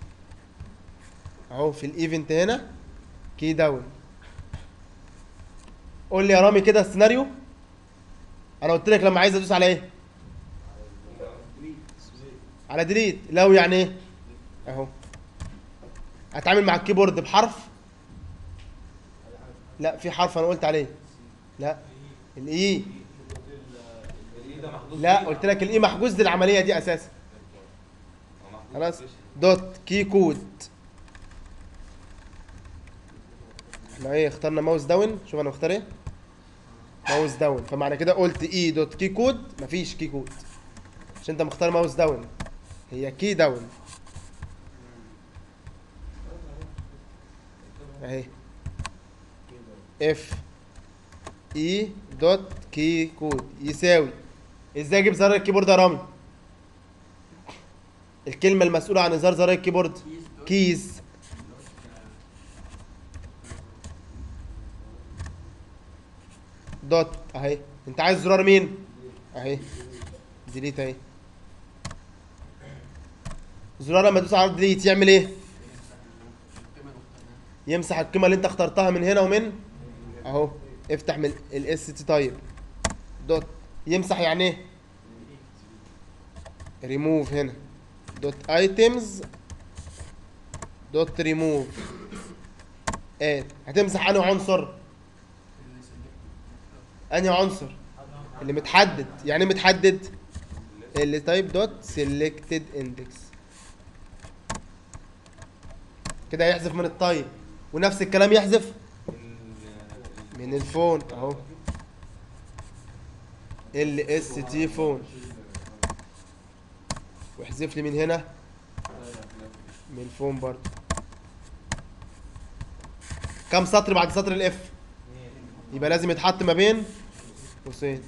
اهو في الايفنت هنا كي داون قول لي يا رامي كده السيناريو انا قلت لك لما عايز ادوس على ايه على ديليت لو يعني ايه اهو اتعامل مع الكيبورد بحرف لا في حرف انا قلت عليه لا الاي الايه ده محظوظ لا فيه. قلت لك الاي محجوز للعمليه دي اساسا هو محظوظ خلاص فيه. دوت كي كود احنا ايه اخترنا ماوس داون شوف انا مختار ايه ماوس داون فمعنى كده قلت اي دوت كي كود مفيش كي كود عشان انت مختار ماوس داون هي كي داون اهي اف اي دوت كي كود يساوي ازاي اجيب زرار الكيبورد يا رامي الكلمة المسؤولة عن إظهار زرار الكيبورد كيز دوت أهي أنت عايز زرار مين؟ أهي ديليت أهي زرار لما تدوس على ديليت يعمل إيه؟ يمسح القيمة اللي أنت اخترتها من هنا ومن أهو افتح من الاس تي تايب دوت يمسح يعني إيه؟ ريموف هنا دوت ايتمز دوت ريموف اد هتمسح انهي عنصر انهي عنصر اللي متحدد يعني إيه متحدد اللي تايب دوت سيلكتد اندكس كده هيحذف من الطيب ونفس الكلام يحذف ال- من الفون اهو ال اس تي فون واحذف لي من هنا من الفون برضه كم سطر بعد سطر الاف يبقى لازم يتحط ما بين قوسين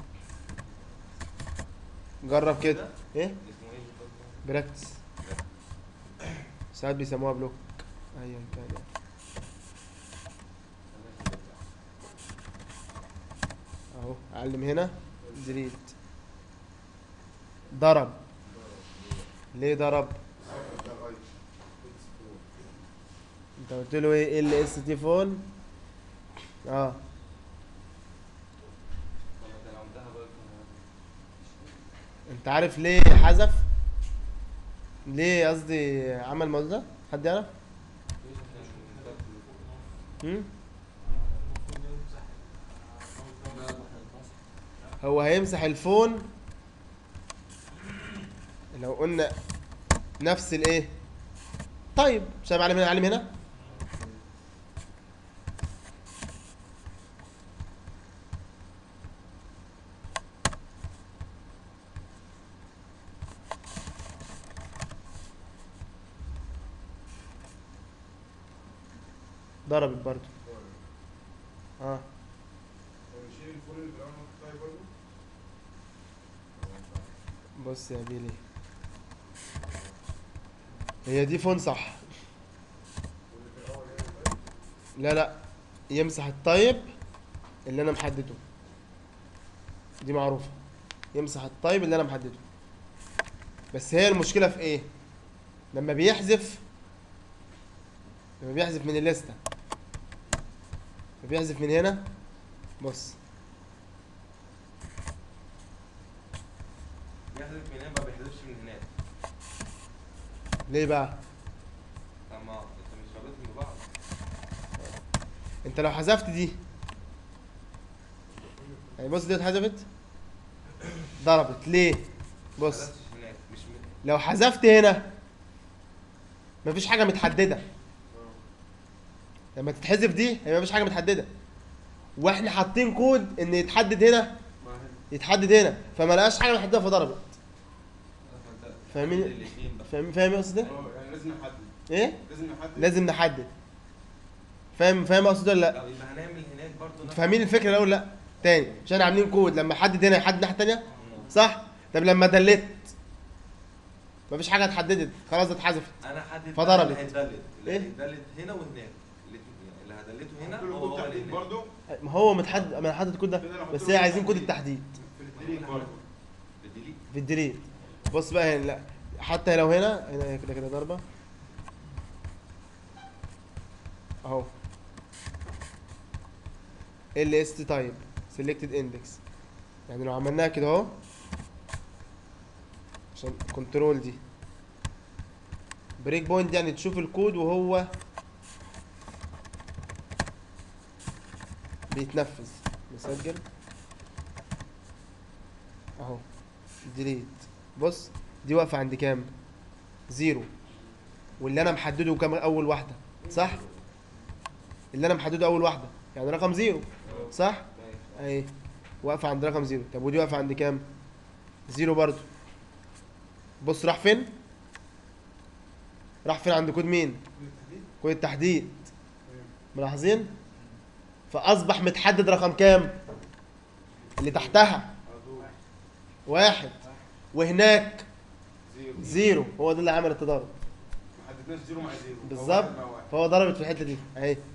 جرب كده ايه اسمه ايه بالظبط؟ براكتس ساعات بيسموها بلوك ايا كان يعني. اهو علم هنا ديليت ضرب ليه ضرب انت قلت له ايه ال اس تي فون اه طب ما ده لو انتهى بقى يكون- انت عارف ليه حذف ليه قصدي عمل الموضوع ده حد يعرف هم؟ هو هيمسح الفون لو قلنا نفس الايه طيب شايف علم هنا علم هنا ضربت برضو اه نشيل الفول اللي في الاول نحط طيب برضه بص يا بيلي هي دي فون صح واللي في الاول هنا طيب لا لا يمسح الطيب اللي انا محدده دي معروفة يمسح الطيب اللي انا محدده بس هي المشكلة في ايه لما بيحذف لما بيحذف من الليستة لما بيحذف من هنا بص بيحذف من هنا ما بيحذفش من هناك ليه بقى طب ما انت مش رابطهم ببعض انت لو حذفت دي يعني بص دي اتحذفت ضربت ليه ما بص حذفتش هناك مش من... لو حذفت هنا مفيش حاجه متحدده لما تتحذف دي هي مفيش حاجه متحدده واحنا حاطين كود ان يتحدد هنا ما هي يتحدد هنا فما لقاش حاجه محدده فضربت فانت فاهمين؟ تحدد الاتنين بقى فاهم فاهم قصدي اه يعني لازم نحدد ايه لازم نحدد لازم نحدد فاهم فاهم قصدي ولا لا طب يبقى هنعمل هناك برضه انتوا فاهمين الفكره الاول لا تاني عشان عاملين كود لما يحدد هنا يحدد الناحيه التانيه صح طب لما دلت مفيش حاجه اتحددت خلاص اتحذفت انا حدد فضربت. اللي هيتدلت اللي ايه؟ هيتدلت هنا وهناك الاتنين- اللي هدلته هنا نحط له هو كود هو اللي تحديد هناك برضه ما هو متحدد ما حدد الكود ده كده نحط بس له هي كود عايزين كود تحديد. التحديد في الديليت برضه بالديليت في الديليت بص بقى هنا لا حتى لو هنا هنا كده كده ضربه اهو ال اس تي تايب سيلكتد اندكس يعني لو عملناها كده اهو عشان كنترول دي بريك بوينت يعني تشوف الكود وهو بيتنفذ نسجل اهو ديليت بص دي واقفه عند كام زيرو واللي انا محدده كام اول واحده صح اللي انا محدده اول واحده يعني رقم زيرو صح ماشي اهي واقفه عند رقم زيرو طب ودي واقفه عند كام زيرو برضو بص راح فين راح فين عند كود مين كود التحديد ملاحظين فاصبح متحدد رقم كام اللي تحتها على طول واحد وهناك زيرو زيرو هو ده اللي عمل التضارب ما حددناش زيرو مع زيرو أو بالظبط واحد مع واحد. فهو ضربت في الحته دي اهي